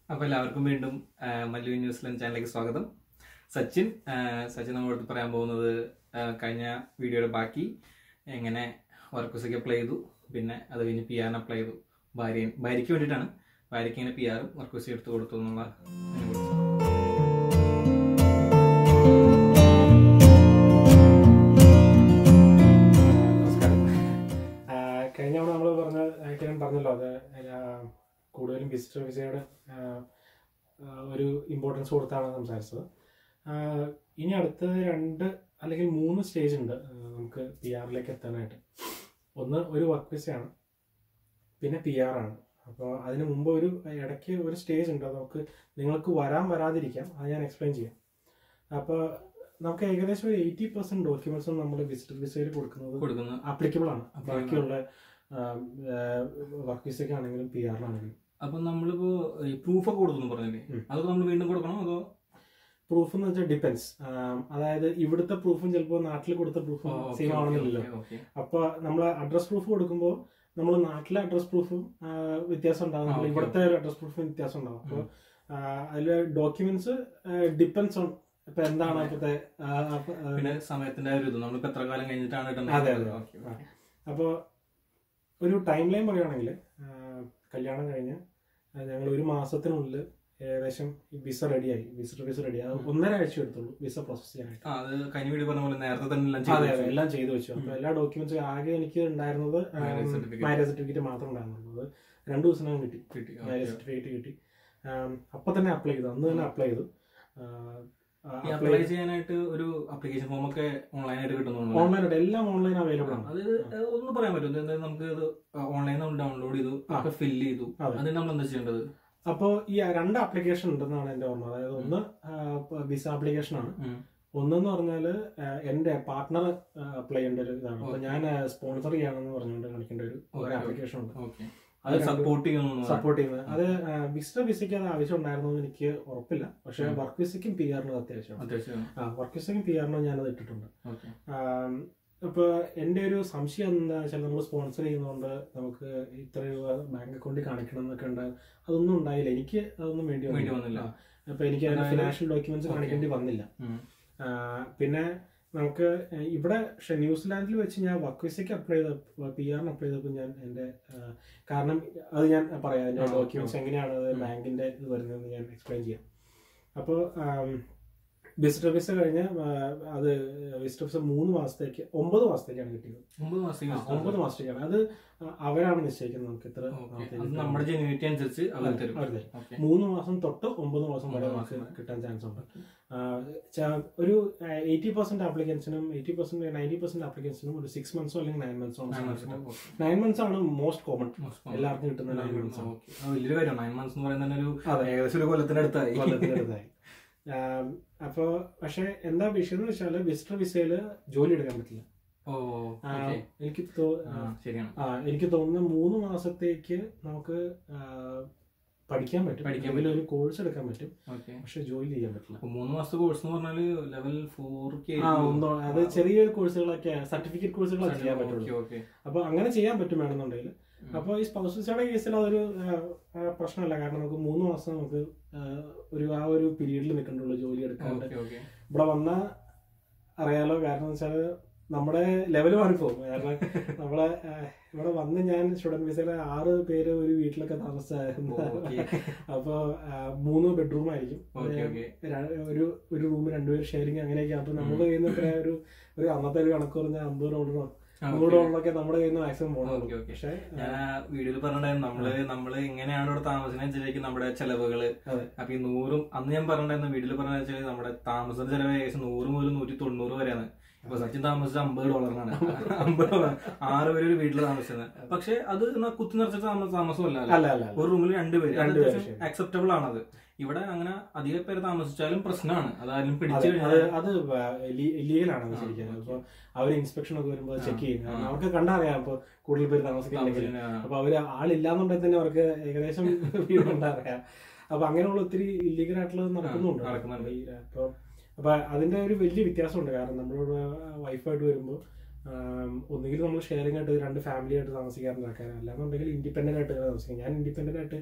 അപ്പോൾ എല്ലാവർക്കും വീണ്ടും ആ, മല്ലു ന്യൂസിലൻഡ് ചാനലിലേക്ക് സ്വാഗതം സച്ചിൻ ആ, സച്ചിൻ നമ്മളോട് പറയാൻ പോകുന്നത് ആ, കഴിഞ്ഞ വീഡിയോയുടെ ബാക്കി എങ്ങനെ വർക്കൗസൊക്കെ അപ്ലൈ ചെയ്തു പിന്നെ അത് കഴിഞ്ഞ് പി ആറിന് അപ്ലൈ ചെയ്തു ഭാര്യ ഭാര്യയ്ക്ക് വേണ്ടിയിട്ടാണ് ഭാര്യയ്ക്ക് ഇങ്ങനെ പി ആറും വർക്കൗസ് എടുത്ത് കൊടുത്തു എന്നുള്ള അതിനെക്കുറിച്ച്. നമസ്കാരം ആ, കഴിഞ്ഞ തവണ നമ്മൾ പറഞ്ഞ ഞാൻ പറഞ്ഞല്ലോ അത് ആ, കൂടുതലും വിസിറ്റർ വിസയുടെ ആ, ആ, ഒരു ഇമ്പോർട്ടൻസ് കൊടുത്താണ് സംസാരിച്ചത് ആ, ഇനി അടുത്ത രണ്ട് അല്ലെങ്കിൽ മൂന്ന് സ്റ്റേജ് ഉണ്ട് ആ, നമുക്ക് പി ആറിലേക്ക് എത്താനായിട്ട് ഒന്ന് ഒരു വർക്ക് വിസയാണ് പിന്നെ പി ആർ ആണ് അപ്പോൾ അതിന് മുമ്പ് ഒരു ഇടയ്ക്ക് ഒരു സ്റ്റേജ് ഉണ്ട് അത് നമുക്ക് നിങ്ങൾക്ക് വരാൻ വരാതിരിക്കാം അത് ഞാൻ എക്സ്പ്ലെയിൻ ചെയ്യാം അപ്പോൾ നമുക്ക് ഏകദേശം ഒരു എയ്റ്റി പെർസെന്റ് ഡോക്യുമെന്റ്സും നമ്മൾ വിസിറ്റർ വിസയിൽ കൊടുക്കുന്നത് കൊടുക്കുന്നു ആപ്ലിക്കബിൾ ആണ് Applicable ബാക്കിയുള്ള വർക്ക് വിസയ്ക്ക് ആണെങ്കിലും പി ആറിലാണെങ്കിലും അപ്പൊ നമ്മളിപ്പോ ഈ പ്രൂഫ് ഒക്കെ കൊടുക്കുന്നു പറഞ്ഞില്ലേ ഉം. അതൊക്കെ നമ്മൾ വീണ്ടും കൊടുക്കണോ അതോ പ്രൂഫ് എന്ന് വെച്ചാൽ ഡിപ്പെൻസ് അതായത് ഇവിടുത്തെ പ്രൂഫും ചിലപ്പോൾ നാട്ടിൽ കൊടുത്ത പ്രൂഫും സെയിം ആവണമെന്നില്ലല്ലോ ഓക്കെ അപ്പൊ നമ്മൾ അഡ്രസ് പ്രൂഫ് കൊടുക്കുമ്പോൾ നമ്മൾ നാട്ടിലെ അഡ്രസ് പ്രൂഫും വ്യത്യാസം ഉണ്ടാകും ആ, നമ്മൾ okay, ഇവിടുത്തെ അഡ്രസ് പ്രൂഫും വ്യത്യാസം ഉണ്ടാകും അപ്പോൾ അതിൽ ഡോക്യുമെന്റ്സ് ഡിപ്പെൻസ് ഓൺ ഇപ്പൊ എന്താണ് ഇപ്പോഴത്തെ പിന്നെ സമയത്തിന്റെ ആ ഒരു ഇത് നമ്മളിപ്പോ എത്ര കാലം കഴിഞ്ഞിട്ടാണ് അതെ, അതെ. ഓക്കെ ആ. അപ്പോൾ ഒരു ടൈം ലൈൻ പറയുകയാണെങ്കിൽ കല്യാണം കഴിഞ്ഞ് ഞങ്ങൾ ഒരു മാസത്തിനുള്ളിൽ ഏകദേശം വിസ റെഡിയായി വിസിറ്റർ വിസ റെഡിയായി അത് ഒന്നര ആഴ്ച എടുത്തുള്ളൂ വിസ പ്രോസസ് ചെയ്യാനായിട്ട് ആ അത് കഴിഞ്ഞ വീഡിയോ പറഞ്ഞ പോലെ നേരത്തെ തന്നെ എല്ലാം അതെ ചെയ്തു അതെ എല്ലാം ചെയ്തു വെച്ചു അപ്പൊ എല്ലാ ഡോക്യുമെന്റ്സ് ആകെ എനിക്ക് ഉണ്ടായിരുന്നത് Marriage certificate. മാരേജ് സർട്ടിഫിക്കറ്റ് മാത്രം ഉണ്ടായിരുന്നുള്ളൂ അത് രണ്ടു ദിവസം കിട്ടി കിട്ടി മാരേജ് സർട്ടിഫിക്കറ്റ് കിട്ടി ആം, അപ്പൊ തന്നെ അപ്ലൈ ചെയ്തു അന്ന് തന്നെ അപ്ലൈ ചെയ്തു ഈ അപ്ലൈ ചെയ്യാനായിട്ട് ഒരു അപ്ലിക്കേഷൻ ഫോം ഒക്കെ ഓൺലൈനായിട്ട് കിട്ടുന്നു ഓൺലൈനായിട്ട് എല്ലാം ഓൺലൈൻ അവൈലബിൾ ആണ് അത് ഒന്ന് പറയാൻ പറ്റും അതായത് നമുക്ക് ഇത് ഓൺലൈനിൽ നമ്മൾ ഡൗൺലോഡ് ചെയ്തു ഒക്കെ ഫില്ല് ചെയ്തു അതെ. അതിന് നമ്മൾ എന്താ ചെയ്യേണ്ടത് അപ്പോൾ ഈ രണ്ട് ആപ്ലിക്കേഷൻ ഉണ്ടെന്നാണ് എന്റെ ഓർമ്മ അതായത് ഒന്ന് വിസ ആപ്ലിക്കേഷൻ ആണ് ഒന്നെന്ന് പറഞ്ഞാല് ആഹ് എന്റെ പാർട്ട്ണർ അപ്ലൈ ചെയ്യേണ്ട ഒരു ഇതാണ് അപ്പൊ ഞാൻ സ്പോൺസർ ചെയ്യാണെന്ന് പറഞ്ഞുകൊണ്ട് കാണിക്കേണ്ട ഒരു ഒരു Okay, ആപ്ലിക്കേഷൻ ഉണ്ട് ഓക്കെ അത് സപ്പോർട്ട് ചെയ്യുന്നു സപ്പോർട്ട് ചെയ്യുന്നത് അത് വിസിറ്റർ വിസയ്ക്ക് അത് ആവശ്യം ഉണ്ടായിരുന്നു എന്ന് എനിക്ക് ഉറപ്പില്ല പക്ഷെ ഉം. വർക്ക് വിസയ്ക്കും പി ആറിനും അത്യാവശ്യമാണ് അത്യാവശ്യം ആ വർക്ക് വിസയ്ക്കും പി ആറിനും ഞാനത് ഇട്ടിട്ടുണ്ട് ഓക്കെ ആം, ഇപ്പൊ എന്റെ ഒരു സംശയം എന്താ വെച്ചാൽ നമ്മൾ സ്പോൺസർ ചെയ്യുന്നതുകൊണ്ട് നമുക്ക് ഇത്ര രൂപ ബാങ്ക് അക്കൗണ്ടിൽ കാണിക്കണം എന്നൊക്കെ ഉണ്ട് അതൊന്നും ഉണ്ടായില്ല എനിക്ക് അതൊന്നും വേണ്ടി വേണ്ടി വന്നില്ല. ആ. അപ്പൊ എനിക്ക് അതിന്റെ അതായത് ഫിനാൻഷ്യൽ ഡോക്യുമെന്റ്സ് Okay. കാണിക്കേണ്ടി വന്നില്ല ആ, പിന്നെ നമുക്ക് ഇവിടെ പക്ഷെ ന്യൂസിലാൻഡിൽ വെച്ച് ഞാൻ വർക്ക് വിസയ്ക്ക് അപ്ലൈ ചെയ്ത പി ആറിന് അപ്ലൈ ചെയ്തപ്പോൾ ഞാൻ എൻ്റെ ആ, കാരണം അത് ഞാൻ പറയാം അതിന്റെ ആ, okay, ഡോക്യുമെന്റ്സ് എങ്ങനെയാണ് അത് ഉം. ബാങ്കിന്റെ ഇത് വരുന്നതെന്ന് ഞാൻ എക്സ്പ്ലെയിൻ ചെയ്യാം അപ്പോൾ വിസിറ്റർ വിസ കഴിഞ്ഞ് ആ, അത് വിസിറ്റർ വിസ മൂന്ന് മാസത്തേക്ക് ഒമ്പത് മാസത്തേക്കാണ് കിട്ടിയത് ഒമ്പത് മാസം ആ, ഒമ്പത് മാസത്തേക്കാണ് അത് അവരാണ് നിശ്ചയിക്കുന്നത് നമുക്ക് ഇത്ര ഓക്കെ നാളത്തേക്ക് അത് നമ്മുടെ ജെന്യൂറ്റി അനുസരിച്ച് അവർ അതെ, തരും അവർ തരും. ഓക്കെ മൂന്ന് മാസം തൊട്ട് ഒമ്പത് മാസം വരെ ഒമ്പത് നമുക്ക് മാസം വരെ. കിട്ടാൻ ചാൻസ് ഉണ്ട് ആ, ച- ഒരു എയ്റ്റി പെർസെന്റ് ആപ്ലിക്കൻസിനും എയ്റ്റി പെർസെന്റ് നയൻറ്റി പെർസെന്റ് ആപ്ലിക്കൻസിനും ഒരു സിക്സ് മന്ത്സോ അല്ലെങ്കിൽ നയൻ മന്ത്സോ നയൻ മന്ത്സ് ആണ് മോസ്റ്റ് കോമൺ എല്ലാവർക്കും കിട്ടുന്ന നയൻ മന്ത്സ് ആണ് വലിയൊരു കാര്യമാണ് നയൻ മന്ത്സ് എന്ന് പറയുന്നത് തന്നെ ഒരു അതെ. ഏകദേശം ഒരു കൊല്ലത്തിനടുത്തായി കൊല്ലത്തിനടുത്തായി അപ്പോ പക്ഷെ എന്താ വിഷയം എന്ന് വെച്ചാല് വിസിറ്റർ വിസയില് ജോലി എടുക്കാൻ പറ്റില്ല ഓ ആ, ഓക്കെ എനിക്ക് തോ- ആ ശരിയാണ് ആ എനിക്ക് തോന്നുന്നു മൂന്ന് മാസത്തേക്ക് നമുക്ക് ആ, പഠിക്കാൻ പറ്റും പഠിക്കാൻ അല്ലെങ്കിൽ ഒരു കോഴ്സ് എടുക്കാൻ പറ്റും ഓക്കെ പക്ഷെ ജോലി ചെയ്യാൻ പറ്റില്ല അപ്പൊ മൂന്ന് മാസത്തെ കോഴ്സ് എന്ന് പറഞ്ഞാല് ലെവൽ ഫോർ കെ ആ ഒന്നോ അത് ചെറിയ കോഴ്സുകളൊക്കെ സർട്ടിഫിക്കറ്റ് കോഴ്സുകളൊക്കെ ചെയ്യാൻ പറ്റുള്ളൂ ഓക്കെ ഓക്കെ അപ്പൊ അങ്ങനെ ചെയ്യാൻ പറ്റും വേണമെന്നുണ്ടെങ്കിൽ ഉം. അപ്പൊ ഈ സ്പൗസ് വിസയുടെ കേസിൽ അതൊരു ആ, ആ, പ്രശ്നമല്ല കാരണം നമുക്ക് മൂന്ന് മാസം നമുക്ക് ആ, ഒരു ആ ഒരു പീരീഡിൽ നിൽക്കണ്ടുള്ളൂ ജോലി എടുക്കാണ്ട് ഓക്കെ ഓക്കെ ഇവിടെ വന്ന അറിയാലോ കാരണം വെച്ചാൽ നമ്മുടെ ലെവൽ മാറിപ്പോകും കാരണം നമ്മളെ ആ, ഇവിടെ വന്ന് ഞാൻ സ്റ്റുഡന്റ് വിസയിലെ ആറ് പേര് ഒരു വീട്ടിലൊക്കെ താമസിച്ചായിരുന്നു ഓക്കെ അപ്പൊ ആ, മൂന്ന് ബെഡ്റൂം ആയിരിക്കും ഓക്കെ ഓക്കെ ര- ഒരു ഒരു റൂം രണ്ടുപേർ ഷെയറിങ് അങ്ങനെയൊക്കെ അപ്പൊ നമ്മുടെ കയ്യിൽ നിന്ന് ഇത്ര ഒരു ഒരു അന്നത്തെ ഒരു കണക്ക് പറഞ്ഞാൽ അമ്പത് ഡോളറോ നൂറ് ഡോളറൊക്കെ നമ്മുടെ കയ്യിൽ നിന്ന് മാക്സിമം പോകണം ഓക്കെ, ഓക്കെ. പക്ഷെ ഞാൻ ആ വീഡിയോയിൽ പറഞ്ഞിട്ടുണ്ടായിരുന്നു നമ്മള് നമ്മള് എങ്ങനെയാണ് ഇവിടെ താമസിക്കുന്നതിനനുസരിച്ച് നമ്മുടെ ചെലവുകള് അതെ. അപ്പൊ ഈ നൂറും അന്ന് ഞാൻ പറഞ്ഞിട്ടുണ്ടായിരുന്നു വീഡിയോയിൽ പറഞ്ഞ വെച്ചാൽ നമ്മുടെ താമസത്തിന്റെ ചെലവ് ഏകദേശം നൂറ് മുതൽ നൂറ്റി തൊണ്ണൂറ് വരെയാണ് ഇപ്പൊ സച്ചിൻ താമസിച്ചത് അമ്പത് ഡോളറിനാണ് അമ്പത് ഡോളർ ആറ് പേര് ഒരു വീട്ടിൽ താമസിച്ചത് പക്ഷെ അത് എന്നാ കുത്തി നിറച്ച താമസ താമസമല്ല അല്ല അല്ല അല്ല. ഒരു റൂമിൽ രണ്ടുപേര് രണ്ടുപേര് ശരി. അക്സെപ്റ്റബിൾ ആണത് ഇവിടെ അങ്ങനെ അധിക പേര് താമസിച്ചാലും പ്രശ്നമാണ് അതാരും പിടിച്ചു അതെ, അത് കഴിഞ്ഞാൽ അത് ഇല്ലീഗലാണ് അത് ആ, ശരിക്കും ഓക്കെ. അപ്പൊ അവര് ഇൻസ്പെക്ഷൻ ഒക്കെ വരുമ്പോൾ ആ, ചെക്ക് ചെയ്യും കാരണം ആ. അവർക്ക് കണ്ടറിയാം ഇപ്പൊ കൂടുതൽ പേര് താമസിക്കുന്നുണ്ടെങ്കിൽ അപ്പൊ അവര് ആളില്ലാന്നുണ്ടെങ്കിൽ തന്നെ അവർക്ക് ഏകദേശം വീട് കണ്ടറിയാം അപ്പൊ അങ്ങനെയുള്ള ഒത്തിരി ഇല്ലീഗൽ ആയിട്ടുള്ളത് നടക്കുന്നുണ്ട് ആ, നടക്കുന്നുണ്ട്. ഈ, അപ്പൊ അപ്പൊ അതിന്റെ ഒരു വലിയ വ്യത്യാസമുണ്ട് കാരണം നമ്മളോട് വൈഫായിട്ട് വരുമ്പോൾ ഒന്നുകിൽ നമ്മൾ ഷെയറിംഗ് ആയിട്ട് രണ്ട് ഫാമിലി ആയിട്ട് താമസിക്കാറുണ്ട് ആൾക്കാർ അല്ലാന്നുണ്ടെങ്കിൽ ഇൻഡിപെൻഡന്റ് ആയിട്ട് താമസിക്കാം ഞാൻ ഇൻഡിപെൻഡന്റ് ആയിട്ട്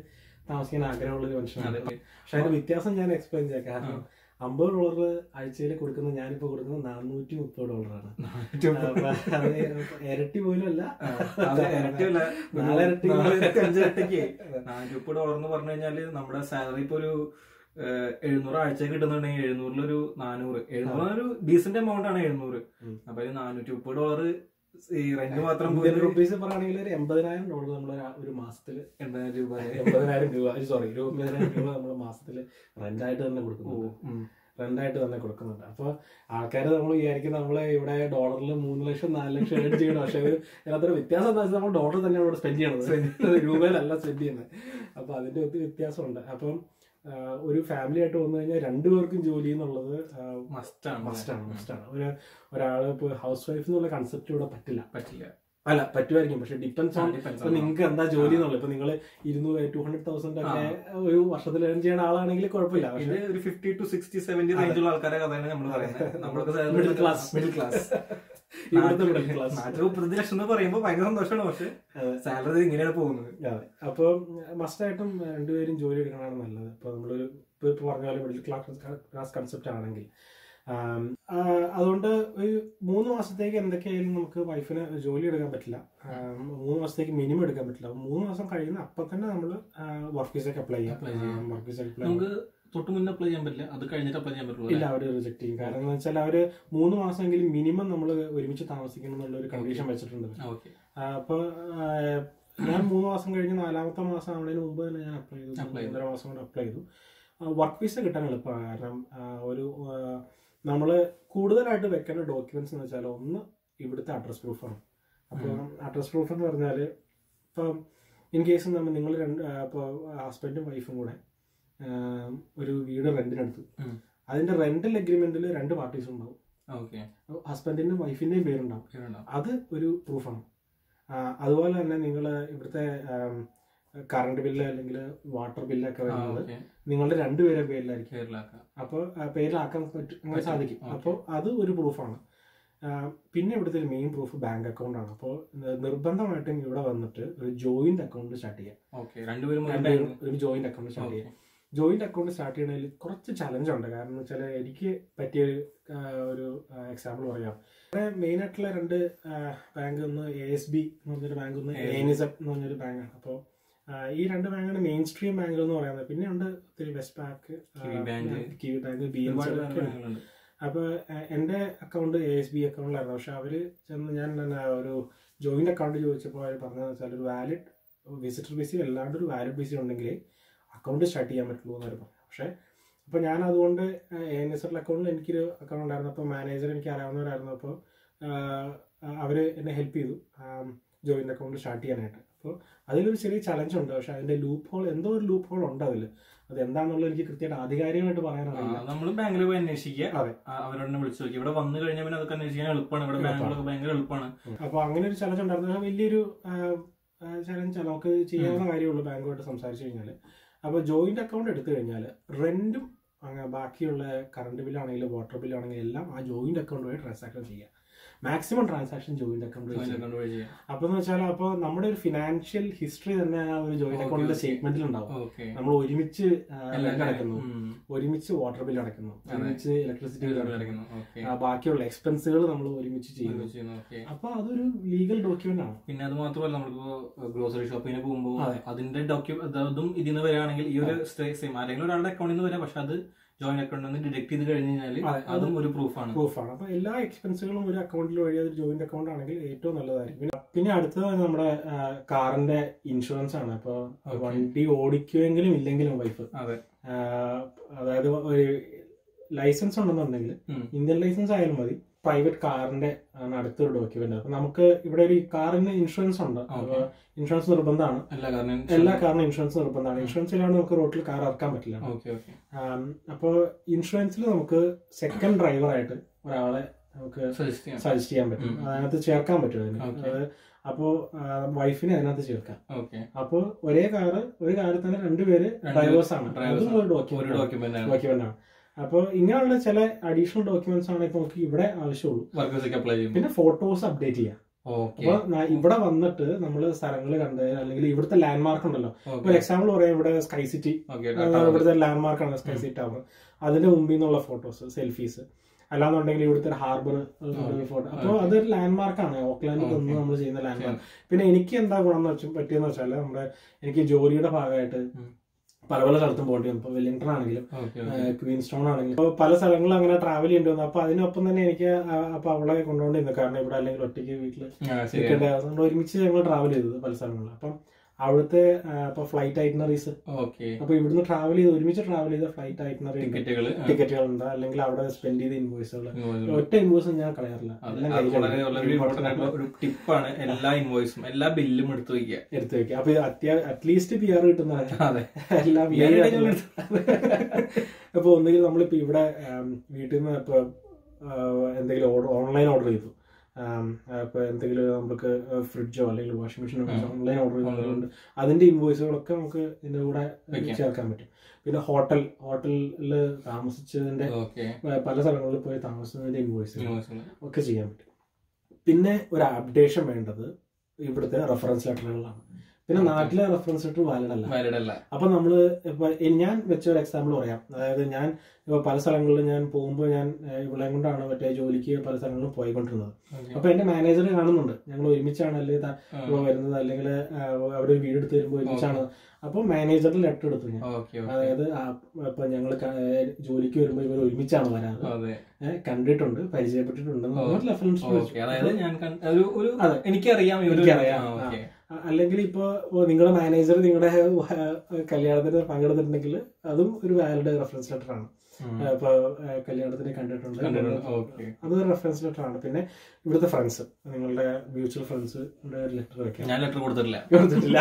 താമസിക്കാൻ ആഗ്രഹമുള്ള ഒരു മനുഷ്യനാണ് അതെ പക്ഷെ അതിന്റെ വ്യത്യാസം ഞാൻ എക്സ്പ്ലെയിൻ ചെയ്യാം കാരണം അമ്പത് ഡോളർ ആഴ്ചയിൽ കൊടുക്കുന്നത് ഞാനിപ്പോ കൊടുക്കുന്നത് നാനൂറ്റി മുപ്പത് ഡോളറാണ് അപ്പൊ അത് ഇരട്ടി പോലും അല്ല അതെ, ഇരട്ടിയല്ല. ഒരു നാലിരട്ടി. നാലിരട്ടി, അഞ്ചിരട്ടിക്ക് നാനൂറ്റി ഡോളർ എന്ന് പറഞ്ഞു കഴിഞ്ഞാല് നമ്മുടെ സാലറി ഇപ്പൊ ഒരു ഏഹ്, എഴുന്നൂറ് ആഴ്ച കിട്ടുന്നുണ്ടെങ്കിൽ എഴുന്നൂറിലൊരു നാനൂറ് എഴുന്നൂറ് ഒരു ഡീസന്റ് എമൗണ്ട് ആണ് എഴുന്നൂറ് ഉം. അപ്പൊ അതിൽ നാനൂറ്റി മുപ്പത് ഡോളർ ഈ റെന്റ് മാത്രം ഇന്ത്യൻ പോയി റുപ്പീസ് പറയുകയാണെങ്കിൽ ഒരു എൺപതിനായിരം ഡോളർ നമ്മൾ ഒരു മാസത്തിൽ എൺപതിനായിരം രൂപ എൺപതിനായിരം രൂപ സോറി ഇരുപതിനായിരം രൂപ നമ്മൾ മാസത്തിൽ റെന്റായിട്ട് തന്നെ ഓ, കൊടുക്കുന്നുണ്ട് ഉം. റെന്റായിട്ട് തന്നെ കൊടുക്കുന്നുണ്ട് അപ്പോൾ ആൾക്കാർ നമ്മൾ വിചാരിക്കും നമ്മൾ ഇവിടെ ഡോളറിൽ മൂന്ന് ലക്ഷം നാല് ലക്ഷം ഏൺ ചെയ്യണം പക്ഷേ ഒരു അതിനകത്തൊരു വ്യത്യാസം എന്താ വെച്ചാൽ നമ്മൾ ഡോളർ തന്നെ ഇവിടെ സ്പെൻഡ് ചെയ്യണത് രൂപയിലല്ല സ്പെൻഡ് ചെയ്യുന്നത് അപ്പോൾ അതിന്റെ ഒത്തിരി വ്യത്യാസമുണ്ട് അപ്പം ആ, ഒരു ഫാമിലി ആയിട്ട് വന്നു കഴിഞ്ഞാൽ രണ്ടുപേർക്കും ജോലി എന്നുള്ളത് Must ആണ് മസ്റ്റാണ് മസ്റ്റാണ് ഒരു ഒരാൾ ഇപ്പോൾ ഹൗസ് വൈഫ് എന്നുള്ള കൺസെപ്റ്റ് ഇവിടെ പറ്റില്ല പറ്റില്ല അല്ല പറ്റുമായിരിക്കും പക്ഷെ ഡിപ്പെൻസ് ഓൺ Depends ഇപ്പൊ on- നിങ്ങൾക്ക് എന്താ ജോലി എന്നുള്ളത് ഇപ്പൊ നിങ്ങൾ ഇരുന്നൂറ് ടു ഹൺഡ്രഡ് തൗസൻഡ് ഒക്കെ ഒരു വർഷത്തിൽ ഏൺ ചെയ്യുന്ന ആളാണെങ്കിൽ കുഴപ്പമില്ല ഇത് പക്ഷെ ഒരു ഫിഫ്റ്റി ടു സിക്സ്റ്റി സെവന്റി റേഞ്ചുള്ള ആൾക്കാരെ കഥയാണ് നമ്മൾ പറയുന്നത് നമ്മളൊക്കെ Middle class. മിഡിൽ ക്ലാസ് ഇവിടുത്തെ മിഡിൽ ക്ലാസ് നാട്ടിൽ മുപ്പത്തഞ്ച് ലക്ഷം എന്ന് പറയുമ്പോൾ ഭയങ്കര സന്തോഷമാണ് പക്ഷെ സാലറി ഇങ്ങനെയാണ് പോകുന്നത് അതെ അപ്പോൾ മസ്റ്റായിട്ടും രണ്ടുപേരും ജോലി എടുക്കണതാണ് നല്ലത് ഇപ്പോൾ നമ്മളൊരു ഇപ്പോൾ ഇപ്പോൾ പറഞ്ഞ പോലെ മിഡിൽ ക്ലാസ് ക്ലാസ് കൺസെപ്റ്റ് ആണെങ്കിൽ ആം, ആ, അതുകൊണ്ട് ഒരു മൂന്ന് മാസത്തേക്ക് എന്തൊക്കെയായാലും നമുക്ക് വൈഫിന് ജോലി എടുക്കാൻ പറ്റില്ല ആം, മൂന്ന് മാസത്തേക്ക് മിനിമം എടുക്കാൻ പറ്റില്ല അപ്പോൾ മൂന്ന് മാസം കഴിയുന്ന അപ്പം തന്നെ നമ്മൾ വർക്ക് വിസയ്ക്ക് അപ്ലൈ Apply ചെയ്യാം ചെയ്യാം. വർക്ക് വിസയ്ക്ക് അപ്ലൈ നമുക്ക് തൊട്ട് മുന്നേ അപ്ലൈ ചെയ്യാൻ പറ്റില്ല അത് കഴിഞ്ഞിട്ട് അപ്ലൈ ചെയ്യാൻ പറ്റുള്ളൂ ഇല്ല അവർ റിജക്ട് ചെയ്യും കാരണം എന്ന് വെച്ചാൽ അവര് മൂന്ന് മാസമെങ്കിലും മിനിമം നമ്മൾ ഒരുമിച്ച് താമസിക്കണം എന്നുള്ള ഒരു കണ്ടീഷൻ വെച്ചിട്ടുണ്ട് ഓക്കെ അപ്പോൾ ഞാൻ മൂന്ന് മാസം കഴിഞ്ഞ് നാലാമത്തെ മാസം ആവുന്നതിന് മുമ്പ് തന്നെ ഞാൻ അപ്ലൈ ചെയ്തു Apply ചെയ്തു. ഒന്നര മാസം കൊണ്ട് അപ്ലൈ ചെയ്തു വർക്ക് വിസ കിട്ടാൻ എളുപ്പമാണ് കാരണം ആ, ഒരു നമ്മൾ കൂടുതലായിട്ട് വെക്കേണ്ട ഡോക്യുമെന്റ്സ് എന്ന് വെച്ചാൽ ഒന്ന് ഇവിടുത്തെ അഡ്രസ് പ്രൂഫാണ് അപ്പോൾ അഡ്രസ് പ്രൂഫ് എന്ന് പറഞ്ഞാൽ ഇപ്പം ഇൻ കേസ് നമ്മൾ നിങ്ങൾ രണ്ട് ഇപ്പോൾ ഹസ്ബൻഡും വൈഫും കൂടെ ആ, ഒരു വീട് റെന്റിനെടുത്തു ഉം. അതിന്റെ റെന്റൽ അഗ്രിമെന്റിൽ രണ്ട് പാർട്ടീസ് ഉണ്ടാവും ഓക്കെ ഹസ്ബൻഡിന്റെയും വൈഫിന്റെയും പേരുണ്ടാവും അത് ഒരു പ്രൂഫാണ് അതുപോലെ തന്നെ നിങ്ങൾ ഇവിടുത്തെ കറണ്ട് ബില്ല് അല്ലെങ്കിൽ വാട്ടർ ബില്ലൊക്കെ വരുന്നത് ഓക്കെ നിങ്ങളുടെ രണ്ടുപേരെ പേരിലായിരിക്കും കേരളാക്കാം അപ്പോൾ പേരിലാക്കാൻ പറ്റും അങ്ങനെ പറ്റും. സാധിക്കും Okay. അപ്പോൾ അത് ഒരു പ്രൂഫാണ് പിന്നെ ഇവിടുത്തെ ഒരു മെയിൻ പ്രൂഫ് ബാങ്ക് അക്കൗണ്ട് ആണ് അപ്പോൾ നിർബന്ധമായിട്ടും ഇവിടെ വന്നിട്ട് ഒരു ജോയിന്റ് അക്കൗണ്ട് സ്റ്റാർട്ട് ചെയ്യാം ഓക്കെ രണ്ടുപേരും ഒരു രണ്ടുപേരും bank- ഒരു ജോയിന്റ് അക്കൗണ്ട് സ്റ്റാർട്ട് Okay. ചെയ്യാം ജോയിന്റ് അക്കൗണ്ട് സ്റ്റാർട്ട് ചെയ്യണതിൽ കുറച്ച് ചലഞ്ച് ഉണ്ട് കാരണം എന്ന് വെച്ചാൽ എനിക്ക് പറ്റിയ ഒരു ആ, ഒരു എക്സാമ്പിൾ പറയാം മെയിൻ ആയിട്ടുള്ള രണ്ട് ബാങ്ക് ഒന്ന് എ എസ് ബി എന്ന് പറഞ്ഞൊരു ബാങ്ക് ഒന്ന് എ എൻ എസ് എന്ന് പറഞ്ഞൊരു ബാങ്കാണ് അപ്പോൾ ഈ രണ്ട് ബാങ്കാണ് മെയിൻ സ്ട്രീം ബാങ്ക് എന്ന് പറയുന്നത് പിന്നെ ഉണ്ട് ഒത്തിരി West bank Kiwi bank. Kiwi bank B N ഒരുപാട് സി ബാങ്കുകളുണ്ട്. അപ്പോൾ എൻ്റെ അക്കൗണ്ട് എ എസ് ബി അക്കൗണ്ടിലായിരുന്നു പക്ഷെ അവർ ചെന്ന് ഞാൻ എന്നാ ഒരു ജോയിന്റ് അക്കൗണ്ട് ചോദിച്ചപ്പോൾ അവർ പറഞ്ഞതെന്ന് വെച്ചാൽ ഒരു വാലിഡ് വിസിറ്റർ വിസി അല്ലാണ്ട് ഒരു വാലിഡ് വിസി ഉണ്ടെങ്കിൽ അക്കൗണ്ട് സ്റ്റാർട്ട് ചെയ്യാൻ പറ്റുള്ളൂ എന്ന് അവർ പറഞ്ഞു പക്ഷേ അപ്പോൾ ഞാൻ അതുകൊണ്ട് എ എൻ എസ് എൽ അക്കൗണ്ടിൽ എനിക്കൊരു അക്കൗണ്ട് ഉണ്ടായിരുന്നു അപ്പോൾ മാനേജർ എനിക്ക് അറിയാവുന്നവരായിരുന്നു അപ്പോൾ അവർ എന്നെ ഹെൽപ്പ് ചെയ്തു ജോയിന്റ് അക്കൗണ്ട് സ്റ്റാർട്ട് ചെയ്യാനായിട്ട് അപ്പോൾ അതിലൊരു ചെറിയ ചലഞ്ച് ഉണ്ട് പക്ഷെ അതിന്റെ ലൂപ്പ് ഹോൾ എന്തോ ഒരു ലൂപ്പ് ഹോൾ ഉണ്ട് അതിൽ അത് എന്താണെന്നുള്ളത് എനിക്ക് കൃത്യമായിട്ട് ആധികാരികമായിട്ട് ആ, പറയാനറിയില്ല നമ്മള് ബാങ്കിൽ പോയി അന്വേഷിക്കുക അതെ. ആ, അവരോട് തന്നെ വിളിച്ചു നോക്കി ഇവിടെ വന്നു കഴിഞ്ഞാൽ പിന്നെ അതൊക്കെ അന്വേഷിക്കാൻ എളുപ്പമാണ് ഇവിടെ ബാങ്കുകളൊക്കെ ഭയങ്കര എളുപ്പമാണ് അപ്പോൾ അങ്ങനെ ഒരു ചലഞ്ച് ഉണ്ടായിരുന്നു പക്ഷേ വലിയൊരു ചലഞ്ച് നമുക്ക് ചെയ്യാവുന്ന കാര്യമുള്ളൂ ബാങ്കുമായിട്ട് സംസാരിച്ചു കഴിഞ്ഞാൽ അപ്പോൾ ജോയിന്റ് അക്കൗണ്ട് എടുത്തു കഴിഞ്ഞാൽ റെന്റും ബാക്കിയുള്ള കറണ്ട് ബില്ലാണെങ്കിലും വാട്ടർ ബില്ലാണെങ്കിലും എല്ലാം ആ ജോയിന്റ് അക്കൗണ്ട് വഴി ട്രാൻസാക്ഷൻ ചെയ്യുക മാക്സിമം ട്രാൻസാക്ഷൻ ജോയിന്റ് അക്കൗണ്ട് വഴി ചെയ്യുക അക്കൗണ്ട് വഴി ചെയ്യാം അപ്പൊ എന്ന് വെച്ചാൽ അപ്പൊ നമ്മുടെ ഒരു ഫിനാൻഷ്യൽ ഹിസ്റ്ററി തന്നെ ആ ഒരു ജോയിന്റ് Okay, അക്കൗണ്ടിന്റെ okay. സ്റ്റേറ്റ്മെന്റിൽ ഉണ്ടാവും ഓക്കെ നമ്മൾ ഒരുമിച്ച് റെന്റ് അടയ്ക്കുന്നു ഉം. ഒരുമിച്ച് വാട്ടർ ബിൽ അടയ്ക്കുന്നു അതെ. ഒരുമിച്ച് ഇലക്ട്രിസിറ്റി ബിൽ അടയ്ക്കുന്നു അടയ്ക്കുന്നു. ഓക്കെ. ആ, ബാക്കിയുള്ള എക്സ്പെൻസുകൾ നമ്മൾ ഒരുമിച്ച് ചെയ്യുന്നു ഒരുമിച്ച് ചെയ്യുന്നു. ഓക്കെ. അപ്പൊ അതൊരു ലീഗൽ ഡോക്യുമെന്റ് ആണ് പിന്നെ അത് മാത്രമല്ല നമ്മളിപ്പോ ഗ്രോസറി ഷോപ്പിന് പോകുമ്പോൾ അതെ. അതിന്റെ ഡോക്യുമെന്റ് അതും ഇതിന്ന് വരികയാണെങ്കിൽ ഈ ഒരു സെയിം ആരെങ്കിലും ഒരാളുടെ അക്കൗണ്ടിൽ നിന്ന് വരാം പക്ഷെ അത് ജോയിന്റ് അക്കൗണ്ടിൽ നിന്ന് ഡിഡക്ട് ചെയ്ത് കഴിഞ്ഞ് കഴിഞ്ഞാൽ അതെ, അത് അതും ഒരു പ്രൂഫാണ് പ്രൂഫാണ് അപ്പൊ എല്ലാ എക്സ്പെൻസുകളും ഒരു അക്കൗണ്ടിൽ വഴി ഒരു ജോയിന്റ് അക്കൗണ്ട് ആണെങ്കിൽ ഏറ്റവും നല്ലതായിരിക്കും പിന്നെ- പിന്നെ അടുത്തത് നമ്മുടെ ആ, കാറിന്റെ ഇൻഷുറൻസ് ആണ് അപ്പൊ Okay. വണ്ടി ഓടിക്കുമെങ്കിലും ഇല്ലെങ്കിലും വൈഫ് അതെ അതായത് ഒരു ലൈസൻസ് ഉണ്ടെന്നുണ്ടെങ്കിൽ ഉം. ഇന്ത്യൻ ലൈസൻസ് ആയാലും മതി പ്രൈവറ്റ് കാറിന്റെ ആണ് അടുത്തൊരു ഡോക്യുമെന്റ് അപ്പൊ നമുക്ക് ഇവിടെ ഒരു കാറിന് ഇൻഷുറൻസ് ഉണ്ട് അപ്പൊ ഇൻഷുറൻസ് നിർബന്ധമാണ് അല്ല കാരണം എല്ലാ കാറിനും ഇൻഷുറൻസ് നിർബന്ധമാണ് ഇൻഷുറൻസ് ഇല്ലാണ്ട് നമുക്ക് റോട്ടിൽ കാർ ഇറക്കാൻ പറ്റില്ല ഓക്കെ ഓക്കെ അപ്പോൾ ഇൻഷുറൻസിൽ നമുക്ക് സെക്കൻഡ് ഡ്രൈവർ ആയിട്ട് ഒരാളെ നമുക്ക് സജസ്റ്റ് ചെയ്യാം സജസ്റ്റ് ചെയ്യാൻ പറ്റും ഉം. അതിനകത്ത് ചേർക്കാൻ പറ്റും അതിന് Okay. അത് അപ്പോൾ വൈഫിനെ അതിനകത്ത് ചേർക്കാം ഓക്കെ അപ്പോൾ ഒരേ കാറ് ഒരു കാറിൽ തന്നെ രണ്ടുപേര് രണ്ട് ഡ്രൈവേഴ്സ് ആണ് drivers അതും ഒരു ഒരു ഡോക്യുമെന്റ് ഡോക്യുമെന്റ് ആണ് ഡോക്യുമെന്റ് ആണ് അപ്പോൾ ഇങ്ങനെയുള്ള ചില അഡീഷണൽ ഡോക്യുമെന്റ്സ് ആണ് ഇപ്പൊ നമുക്ക് ഇവിടെ ആവശ്യമുള്ളൂ വർക്ക് വിസയ്ക്ക് അപ്ലൈ ചെയ്യുമ്പോൾ പിന്നെ ഫോട്ടോസ് അപ്ഡേറ്റ് ചെയ്യാം ഓക്കെ അപ്പൊ ന- ഇവിടെ വന്നിട്ട് നമ്മൾ സ്ഥലങ്ങൾ കണ്ട് അല്ലെങ്കിൽ ഇവിടുത്തെ ലാൻഡ്മാർക്ക് ഉണ്ടല്ലോ ഇപ്പൊ ഒരു എക്സാമ്പിൾ പറയാം ഇവിടെ സ്കൈ സിറ്റി ഓക്കെ ഇവിടുത്തെ ലാൻഡ്മാർക്ക് ആണ് സ്കൈ സിറ്റി ടവർ അതിന്റെ മുമ്പിൽ നിന്നുള്ള ഫോട്ടോസ് സെൽഫീസ് അല്ലാന്നുണ്ടെങ്കിൽ ഇവിടുത്തെ ഹാർബർ ഫോട്ടോ അപ്പോൾ അതൊരു ലാൻഡ്മാർക്ക് ആണ് ഓക്ലാൻഡിൽ നിന്ന് നമ്മൾ ചെയ്യുന്ന ലാൻഡ്മാർക്ക് പിന്നെ എനിക്ക് എന്താ ഗുണം എന്ന് വെച്ചാൽ പറ്റിയെന്ന് വെച്ചാൽ നമ്മുടെ എനിക്ക് ജോലിയുടെ ഭാഗമായിട്ട് ഉം. പല പല സ്ഥലത്തും പോകേണ്ടി വന്നു ഇപ്പൊ വെല്ലിംഗ്ടൺ ആണെങ്കിലും ഓക്കെ ക്വീൻ സ്റ്റോൺ ആണെങ്കിലും ഇപ്പൊ പല സ്ഥലങ്ങളിൽ അങ്ങനെ ട്രാവൽ ചെയ്യേണ്ടി വന്നു അപ്പൊ അതിനൊപ്പം തന്നെ എനിക്ക് ആ- അപ്പൊ അവളെ കൊണ്ടുകൊണ്ടിരുന്നു കാരണം ഇവിടെ അല്ലെങ്കിൽ ഒറ്റയ്ക്ക് വീട്ടിൽ ശരി നിൽക്കേണ്ട അതുകൊണ്ട് ഒരുമിച്ച് ഞങ്ങൾ ട്രാവൽ ചെയ്തത് പല സ്ഥലങ്ങളിൽ അപ്പം അവിടുത്തെ ആ, ഇപ്പൊ ഫ്ലൈറ്റ് ഐറ്റിനറീസ് ഓക്കെ അപ്പൊ ഇവിടുന്ന് ട്രാവൽ ചെയ്ത് ഒരുമിച്ച് ട്രാവൽ ചെയ്ത ഫ്ലൈറ്റ് ഐറ്റിനറി ടിക്കറ്റുകള് ടിക്കറ്റുകൾ ഉണ്ട് അല്ലെങ്കിൽ അവിടെ സ്പെൻഡ് ചെയ്ത ഇൻവോയ്സുകൾ ഒറ്റ ഇൻവോയ്സും ഞാൻ കളയാറില്ല എല്ലാം അത് വളരെ കയ്യിലുണ്ട്. വളരെ ഇമ്പോർട്ടന്റ് ആയിട്ടുള്ള ഒരു ടിപ്പാണ് എല്ലാ ഇൻവോയ്സും എല്ലാ ബില്ലും എടുത്തു വെക്കുക എടുത്ത് വെക്കുക അപ്പൊ അത്യാ അറ്റ്ലീസ്റ്റ് പി ആർ കിട്ടുന്നതാണ് അതെ എല്ലാം PR mail ഞങ്ങൾ ആയിട്ടുള്ള- അപ്പൊ ഒന്നുകിൽ നമ്മളിപ്പോ ഇവിടെ ആം, വീട്ടിൽ നിന്ന് ഇപ്പൊ ആ, എന്തെങ്കിലും ഓർഡർ ഓൺലൈൻ ഓർഡർ ചെയ്തു ആം, ഇപ്പൊ എന്തെങ്കിലും നമുക്ക് ഫ്രിഡ്ജോ അല്ലെങ്കിൽ വാഷിംഗ് മെഷീനോ ഓൺലൈൻ ഓർഡർ ചെയ്തുകൊണ്ട് അതിന്റെ ഇൻവോയ്സുകളൊക്കെ നമുക്ക് ഇതിന്റെ കൂടെ വെക്കാം. ചേർക്കാൻ പറ്റും പിന്നെ ഹോട്ടൽ ഹോട്ടലിൽ താമസിച്ചതിന്റെ ഓക്കെ പ- പല സ്ഥലങ്ങളിൽ പോയി താമസിച്ചതിന്റെ ഇൻവോയ്സ് ഇൻവോയ്സ് ഒക്കെ ചെയ്യാൻ പറ്റും പിന്നെ ഒരു അപ്ഡേഷൻ വേണ്ടത് ഇവിടുത്തെ റെഫറൻസ് ലെറ്ററുകളാണ് പിന്നെ Okay. നാട്ടിലെ റെഫറൻസ് ലെറ്റർ വാലിഡ് അല്ല വാലിഡ് അല്ല അപ്പൊ നമ്മള് ഇപ്പൊ എ- ഞാൻ വെച്ച ഒരു എക്സാമ്പിൾ പറയാം അതായത് ഞാൻ ഇപ്പൊ പല സ്ഥലങ്ങളിലും ഞാൻ പോകുമ്പോൾ ഞാൻ ഏഹ്, ഇവളെയും കൊണ്ടാണ് മറ്റേ ജോലിക്ക് പല സ്ഥലങ്ങളിലും പോയിക്കൊണ്ടിരുന്നത് അപ്പൊ എന്റെ മാനേജർ കാണുന്നുണ്ട് ഞങ്ങൾ ഒരുമിച്ചാണ് അല്ലെങ്കിൽ ത- ഇപ്പൊ വരുന്നത് അല്ലെങ്കിൽ അവിടെ ഒരു വീട് എടുത്ത് വരുമ്പോൾ ഒരുമിച്ചാണ് അപ്പൊ മാനേജറിന് ലെറ്റർ എടുത്തു ഞാൻ ഓക്കെ അതായത് ആ, ഇപ്പൊ ഞങ്ങൾ ജോലിക്ക് വരുമ്പോൾ ഇവർ ഒരുമിച്ചാണ് വരാറ് അതെ ഏഹ്, കണ്ടിട്ടുണ്ട് പരിചയപ്പെട്ടിട്ടുണ്ട് റെഫറൻസ് ഓക്കെ അതായത് ഞാൻ കണ്ട- ഒരു ഒരു അതെ. എനിക്കറിയാം ഇവര് എനിക്കറിയാം. ആ, ഓക്കെ അല്ലെങ്കിൽ ഇപ്പൊ നിങ്ങളുടെ മാനേജർ നിങ്ങളുടെ കല്യാണത്തിന് പങ്കെടുത്തിട്ടുണ്ടെങ്കിൽ അതും ഒരു വാലിഡ് റെഫറൻസ് ലെറ്റർ ആണ് ഉം. ആ, ഇപ്പൊ ആ, കല്യാണത്തിന് കണ്ടിട്ടുണ്ട് കണ്ടിട്ടുണ്ട്. ഓക്കെ. അതൊരു റെഫറൻസ് ലെറ്റർ ആണ് പിന്നെ ഇവിടുത്തെ ഫ്രണ്ട്സ് നിങ്ങളുടെ മ്യൂച്വൽ ഫ്രണ്ട്സ് ഒരു ലെറ്റർ വെക്കാം ഞാൻ ലെറ്റർ കൊടുത്തിട്ടില്ല കൊടുത്തിട്ടില്ല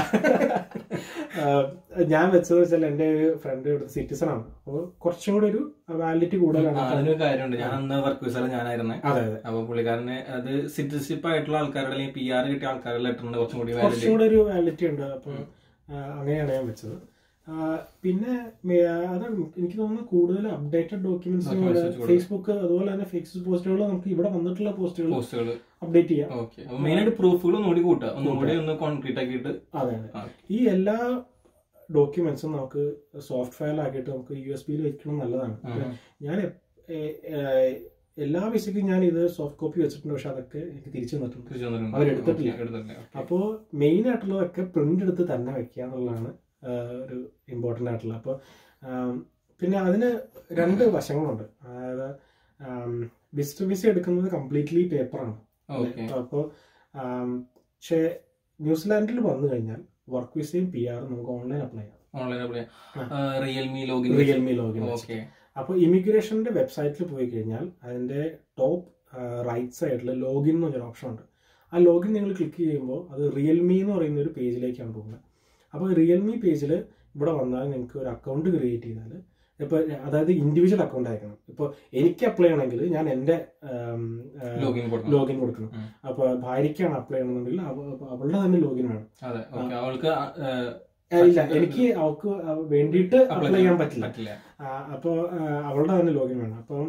ആ, ഞാൻ വെച്ചത് വെച്ചാൽ എന്റെ ഒരു ഫ്രണ്ട് ഇവിടുത്തെ സിറ്റിസൺ ആണ് അപ്പോൾ കുറച്ചും കൂടി ഒരു വാലിഡിറ്റി ആ, കൂടുതലാണ് അതിനൊരു കാര്യമുണ്ട് ഞാൻ അന്ന് വർക്ക് വിസയിൽ ഞാനായിരുന്നേ അതെ അതെ അപ്പൊ പുള്ളിക്കാരന് അത് സിറ്റിസൺഷിപ്പ് ആയിട്ടുള്ള ആൾക്കാരുടെ അല്ലെങ്കിൽ പി ആർ കിട്ടിയ ആൾക്കാരുടെ ലെറ്ററിന് കുറച്ചും കൂടി വാലിഡ് കുറച്ചും കൂടെ ഒരു വാലിഡിറ്റി ഉണ്ട് അപ്പോൾ അങ്ങനെയാണ് ഞാൻ വെച്ചത് ആ, പിന്നെ മേ- അത് എനിക്ക് തോന്നുന്നു കൂടുതൽ അപ്ഡേറ്റഡ് Documents ഡോക്യുമെന്റ്സ് വെച്ച് കൊടുക്കും. ഫേസ്ബുക്ക് അതുപോലെ തന്നെ ഫേസ്ബുക്ക് പോസ്റ്റുകൾ നമുക്ക് ഇവിടെ വന്നിട്ടുള്ള പോസ്റ്റുകൾ പോസ്റ്റുകൾ അപ്ഡേറ്റ് ചെയ്യാം ഓക്കെ അപ്പൊ മെയിൻ ആയിട്ട് പ്രൂഫുകൾ ഒന്നുകൂടി കൂട്ടുക ഒന്നും കൂടി ഒന്ന് കോൺക്രീറ്റ് ആക്കിയിട്ട് അതെ അതെ ആ. ഈ എല്ലാ ഡോക്യുമെന്റ്സും നമുക്ക് സോഫ്റ്റ് ഫയൽ ആക്കിയിട്ട് നമുക്ക് യു എസ് ബിയിൽ വെക്കണം നല്ലതാണ് ഉം. ഞാൻ എ- എ- ഏ- എല്ലാ വിസയ്ക്കും ഞാൻ ഇത് സോഫ്റ്റ് കോപ്പി വെച്ചിട്ടുണ്ട് പക്ഷെ അതൊക്കെ എനിക്ക് തിരിച്ചു തന്നിട്ടുണ്ട് തിരിച്ചു വന്നിട്ടുണ്ട്. അവരെടുത്തിട്ടില്ല. ഓക്കെ, എടുത്തിട്ടില്ല ഓക്കെ. അപ്പോൾ മെയിൻ ആയിട്ടുള്ളതൊക്കെ പ്രിന്റ് എടുത്ത് തന്നെ വെക്കുക എന്നുള്ളതാണ് ആ, ഒരു ഇമ്പോർട്ടൻ്റ് ആയിട്ടുള്ള അപ്പോൾ പിന്നെ അതിന് രണ്ട് വശങ്ങളുണ്ട് അതായത് വിസിറ്റർ വിസ എടുക്കുന്നത് കംപ്ലീറ്റ്ലി പേപ്പറാണ് ഓക്കെ അപ്പോൾ പക്ഷേ ന്യൂസിലാൻഡിൽ വന്നു കഴിഞ്ഞാൽ വർക്ക് വിസയും പി ആറും നമുക്ക് ഓൺലൈൻ അപ്ലൈ ചെയ്യാം ഓൺലൈൻ അപ്ലൈ ആ. RealMe login RealMe login okay അപ്പോൾ ഇമിഗ്രേഷന്റെ വെബ്സൈറ്റിൽ പോയി കഴിഞ്ഞാൽ അതിന്റെ ടോപ്പ് റൈറ്റ് സൈഡിൽ ലോഗിൻ എന്ന് പറഞ്ഞൊരു ഓപ്ഷൻ ഉണ്ട് ആ ലോഗിൻ നിങ്ങൾ ക്ലിക്ക് ചെയ്യുമ്പോൾ അത് റിയൽമി എന്ന് പറയുന്ന ഒരു പേജിലേക്കാണ് പോകുന്നത് അപ്പോൾ റിയൽമി പേജിൽ ഇവിടെ വന്നാൽ നിങ്ങൾക്ക് ഒരു അക്കൗണ്ട് ക്രിയേറ്റ് ചെയ്താൽ ഇപ്പോൾ അതായത് ഇൻഡിവിജ്വൽ അക്കൗണ്ട് ആയിരിക്കണം ഇപ്പോൾ എനിക്ക് അപ്ലൈ ചെയ്യണമെങ്കിൽ ഞാൻ എൻ്റെ ലോഗിൻ കൊടുക്കണം ലോഗിൻ കൊടുക്കണം ഉം. അപ്പോൾ ഭാര്യയ്ക്കാണ് അപ്ലൈ ചെയ്യണമെന്നുണ്ടെങ്കിൽ അവ- അവളുടെ തന്നെ ലോഗിൻ വേണം അതെ ഓക്കെ അവൾക്ക് ആ, ആ, ഏ, ഇല്ല എനിക്ക് അവൾക്ക് അവ- വേണ്ടിയിട്ട് അപ്ലൈ ചെയ്യാൻ പറ്റില്ല പറ്റില്ല അപ്പോൾ അവളുടെ തന്നെ ലോഗിൻ വേണം അപ്പം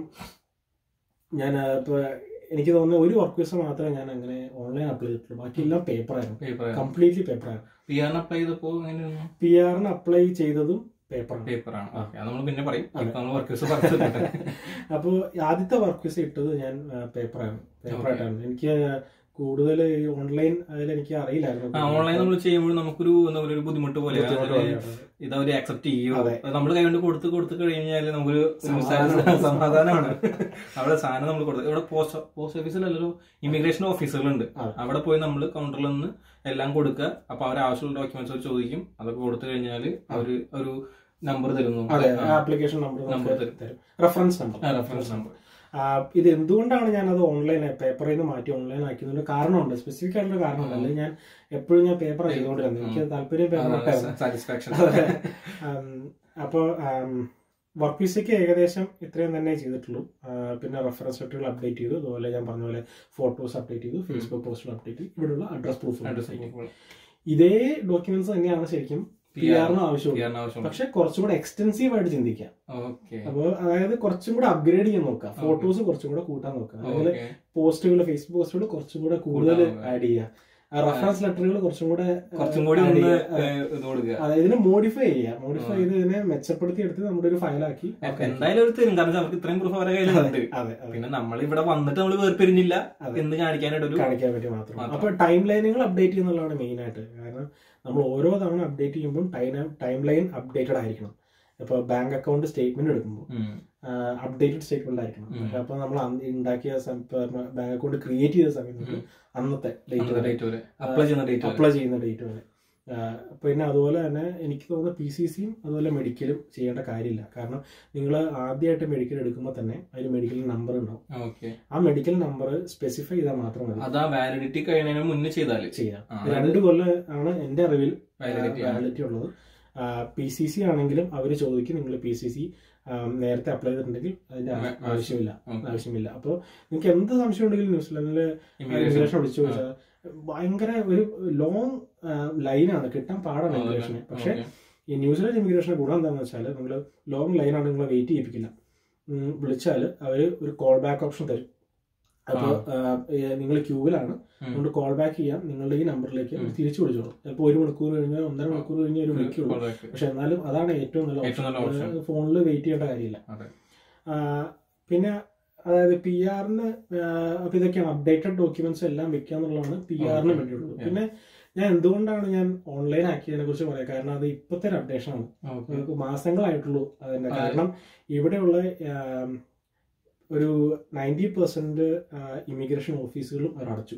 ഞാൻ ഇപ്പോൾ എനിക്ക് തോന്നുന്നു ഒരു വർക്ക് വിസ മാത്രമേ ഞാൻ അങ്ങനെ ഓൺലൈൻ അപ്ലൈ ചെയ്തിട്ടുള്ളൂ ബാക്കിയെല്ലാം പേപ്പറായിരുന്നു പേപ്പർ കംപ്ലീറ്റ്ലി പേപ്പറായിരുന്നു പി ആറിന് അപ്ലൈ ചെയ്തപ്പോ എങ്ങനെയായിരുന്നു പി ആറിന് അപ്ലൈ ചെയ്തതും പേപ്പറാണ് പേപ്പറാണ് ഓക്കെ അത് നമ്മൾ പിന്നെ പറയും അതെ. ഇപ്പൊ നമ്മൾ വർക്ക് വിസ പറഞ്ഞിട്ട് അപ്പോൾ ആദ്യത്തെ വർക്ക് വിസ ഇട്ടത് ഞാൻ പേപ്പറാണ് പേപ്പറായിട്ടാണ് എനിക്ക് കൂടുതൽ ഈ ഓൺലൈൻ അതിൽ എനിക്ക് അറിയില്ലായിരുന്നു ആ ഓൺലൈൻ നമ്മൾ ചെയ്യുമ്പോൾ നമുക്കൊരു എന്താ പറയുക ഒരു ബുദ്ധിമുട്ട് പോലെ ബുദ്ധിമുട്ട് കാരണം തോന്നിയിട്ടുണ്ട്. ഇത് അവർ അക്സെപ്റ്റ് ചെയ്യോ അതെ. നമ്മൾ കൈകൊണ്ട് കൊടുത്ത് കൊടുത്ത് കഴിഞ്ഞാൽ നമുക്കൊരു സമാധാനം. സമാധാനമാണ് അവിടെ സാധനം നമ്മൾ കൊടുത്ത് ഇവിടെ പോസ്റ്റ് പോസ്റ്റ് ഓഫീസിലല്ലല്ലോ ഇമിഗ്രേഷൻ ഓഫീസുകളുണ്ട് അതെ. അവിടെ പോയി നമ്മൾ കൗണ്ടറിൽ നിന്ന് എല്ലാം കൊടുക്കുക അപ്പൊ അവർ ആവശ്യമുള്ള ഡോക്യുമെന്റ്സ് ചോദിക്കും അതൊക്കെ കൊടുത്തു കഴിഞ്ഞാൽ അവര് ഒരു നമ്പർ തരുന്നു അതെ ആപ്ലിക്കേഷൻ നമ്പർ നമ്പർ നമുക്ക് തരും. തരും റെഫറൻസ് നമ്പർ റെഫറൻസ് നമ്പർ ആ, ഇത് എന്തുകൊണ്ടാണ് ഞാൻ അത് ഓൺലൈൻ പേപ്പറിൽ നിന്ന് മാറ്റി ഓൺലൈൻ ആക്കിയതിന് കാരണമുണ്ട് സ്പെസിഫിക് ആയിട്ടുള്ള കാരണമുണ്ട് അല്ലെങ്കിൽ ഞാൻ എപ്പോഴും ഞാൻ പേപ്പർ ചെയ്തുകൊണ്ടിരുന്നത് എനിക്ക് താല്പര്യം പേപ്പർ സാറ്റിസ്ഫാക്ഷൻ അപ്പോൾ വർക്ക് വിസയ്ക്ക് ഏകദേശം ഇത്രയും തന്നെ ചെയ്തിട്ടുള്ളൂ ആ, പിന്നെ റെഫറൻസ് ലെറ്ററുകൾ അപ്ഡേറ്റ് ചെയ്തു അതുപോലെ ഞാൻ പറഞ്ഞ പോലെ ഫോട്ടോസ് അപ്ഡേറ്റ് ചെയ്തു ഫേസ്ബുക്ക് പോസ്റ്റുകൾ അപ്ഡേറ്റ് ചെയ്തു ഇവിടെയുള്ള അഡ്രസ് പ്രൂഫ് ഇതേ ഡോക്യുമെന്റ്സ് തന്നെയാണ് ശരിക്കും പി ആറിന് ആവശ്യമുള്ളൂ ചെയ്യാൻ ആവശ്യമുണ്ട് പക്ഷെ കുറച്ചും കൂടെ എക്സ്റ്റെൻസീവ് ആയിട്ട് ചിന്തിക്കാം ഓക്കെ അപ്പോൾ അതായത് കുറച്ചും കൂടെ അപ്ഗ്രേഡ് ചെയ്യാൻ നോക്കുക ഫോട്ടോസ് കുറച്ചും കൂടെ കൂട്ടാൻ നോക്കുക അല്ലെങ്കിൽ പോസ്റ്റുകൾ ഫേസ്ബുക്ക് പോസ്റ്റുകൾ കുറച്ചും കൂടെ കൂടുതൽ കൂട്ടാൻ നോക്കുക. ആഡ് ചെയ്യുക റെഫറൻസ് ലെറ്ററുകൾ കുറച്ചും കൂടെ കുറച്ചും കൂടി add ഒന്ന് ചെയ്യുക. ഏ, ഇത് കൊടുക്കുക അതായത് ഇതിനെ മോഡിഫൈ ചെയ്യുക മോഡിഫൈ ആ. ചെയ്ത് ഇതിനെ മെച്ചപ്പെടുത്തി എടുത്ത് നമ്മുടെ ഒരു ഫയലാക്കി എന്തായാലും ഒരു തരും കാരണം നമുക്ക് ഇത്രയും പ്രൂഫ് അവരുടെ കയ്യിലുണ്ട് അതെ അതെ പിന്നെ നമ്മൾ ഇവിടെ വന്നിട്ട് നമ്മൾ വേർപിരിഞ്ഞില്ല അതെ. എന്ന് കാണിക്കാനായിട്ട് ഒരു കാണിക്കാൻ വേണ്ടി മാത്രം മാത്രം. അപ്പൊ ടൈം ലൈനുകൾ അപ്ഡേറ്റ് ചെയ്യുന്നുള്ളതാണ് മെയിൻ ആയിട്ട് കാരണം നമ്മൾ ഓരോ തവണ അപ്ഡേറ്റ് ചെയ്യുമ്പോൾ ടൈം ടൈം ലൈൻ അപ്ഡേറ്റഡ് ആയിരിക്കണം ഇപ്പൊ ബാങ്ക് അക്കൗണ്ട് സ്റ്റേറ്റ്മെന്റ് എടുക്കുമ്പോൾ ഉം. അപ്ഡേറ്റഡ് സ്റ്റേറ്റ്മെന്റ് ആയിരിക്കണം ഉം. അപ്പൊ നമ്മൾ അന്ന് ഉണ്ടാക്കിയ ബാങ്ക് അക്കൗണ്ട് ക്രിയേറ്റ് ചെയ്ത സമയം തൊട്ട് അന്നത്തെ ഡേറ്റ് അന്നത്തെ വരെ ഡേറ്റ് വരെ അപ്ലൈ ചെയ്യുന്ന ഡേറ്റ് വരെ അപ്ലൈ ചെയ്യുന്ന ഡേറ്റ് വരെ ആ, പിന്നെ അതുപോലെ തന്നെ എനിക്ക് തോന്നുന്നു പി സി സിയും അതുപോലെ മെഡിക്കലും ചെയ്യേണ്ട കാര്യമില്ല കാരണം നിങ്ങൾ ആദ്യമായിട്ട് മെഡിക്കൽ എടുക്കുമ്പോൾ തന്നെ അതിന് മെഡിക്കൽ നമ്പർ ഉണ്ടാവും ഓക്കെ ആ മെഡിക്കൽ നമ്പർ സ്പെസിഫൈ ചെയ്താൽ മാത്രം മതി അത് ആ വാലിഡിറ്റി കഴിയുന്നതിന് മുന്നേ ചെയ്താല് ചെയ്യാം ആ, രണ്ട് കൊല്ലം ആണ് എൻ്റെ അറിവിൽ വാലിഡിറ്റി വാലിഡിറ്റി ഉള്ളത് പി സി സി ആണെങ്കിലും അവർ ചോദിക്കും നിങ്ങൾ പി സി സി നേരത്തെ അപ്ലൈ ചെയ്തിട്ടുണ്ടെങ്കിൽ അതിന്റെ ആ- ആ- ആവശ്യമില്ല ഓക്കെ. ആവശ്യമില്ല അപ്പോൾ നിങ്ങൾക്ക് എന്ത് സംശയം ഉണ്ടെങ്കിലും ന്യൂസിലാൻഡിൽ ഇമിഗ്രേഷൻ ഇമിഗ്രേഷൻ വിളിച്ചു ചോദിച്ചാൽ ഭയങ്കര ഒരു ലോങ് ലൈനാണ് കിട്ടാൻ പാടാണ് ഇമിഗ്രേഷന് പക്ഷെ ഈ ന്യൂസിലാൻഡ് ഇമിഗ്രേഷന്റെ ഗുണം എന്താണെന്ന് വെച്ചാൽ നിങ്ങൾ ലോങ് ലൈനാണ് നിങ്ങളെ വെയിറ്റ് ചെയ്യിപ്പിക്കില്ല വിളിച്ചാൽ അവർ ഒരു കോൾ ബാക്ക് ഓപ്ഷൻ തരും അപ്പോൾ നിങ്ങൾ ക്യൂവിലാണ് അതുകൊണ്ട് കോൾ ബാക്ക് ചെയ്യാം നിങ്ങളുടെ ഈ നമ്പറിലേക്ക് ഉം. തിരിച്ചു വിളിച്ചോളൂ ചിലപ്പോൾ ഒരു മണിക്കൂർ കഴിഞ്ഞാൽ ഒന്നര മണിക്കൂർ കഴിഞ്ഞാൽ ഒരു വിളിക്കുള്ളൂ പക്ഷെ എന്നാലും അതാണ് ഏറ്റവും നല്ല ഏറ്റവും നല്ല ഓപ്ഷൻ option. ഫോണിൽ വെയിറ്റ് ചെയ്യേണ്ട കാര്യമില്ല അതെ. ആ, പിന്നെ അതായത് പി ആറിന് അപ്പൊ ഇതൊക്കെയാണ് അപ്ഡേറ്റഡ് ഡോക്യുമെന്റ്സ് എല്ലാം വെക്കുക എന്നുള്ളതാണ് പി ആറിന് Okay. വേണ്ടിയുള്ളത് Yeah. പിന്നെ ഞാൻ എന്തുകൊണ്ടാണ് ഞാൻ ഓൺലൈൻ ആക്കിയതിനെ കുറിച്ച് പറയാം കാരണം അത് ഇപ്പോഴത്തെ ഒരു അപ്ഡേഷൻ ആണ് നമുക്ക് മാസങ്ങളായിട്ടുള്ളൂ അതിന്റെ അതെ. കാരണം ഇവിടെയുള്ള ആം, ഒരു നയൻറ്റി പെർസെന്റ് ഇമിഗ്രേഷൻ ഓഫീസുകളും അവർ അടച്ചു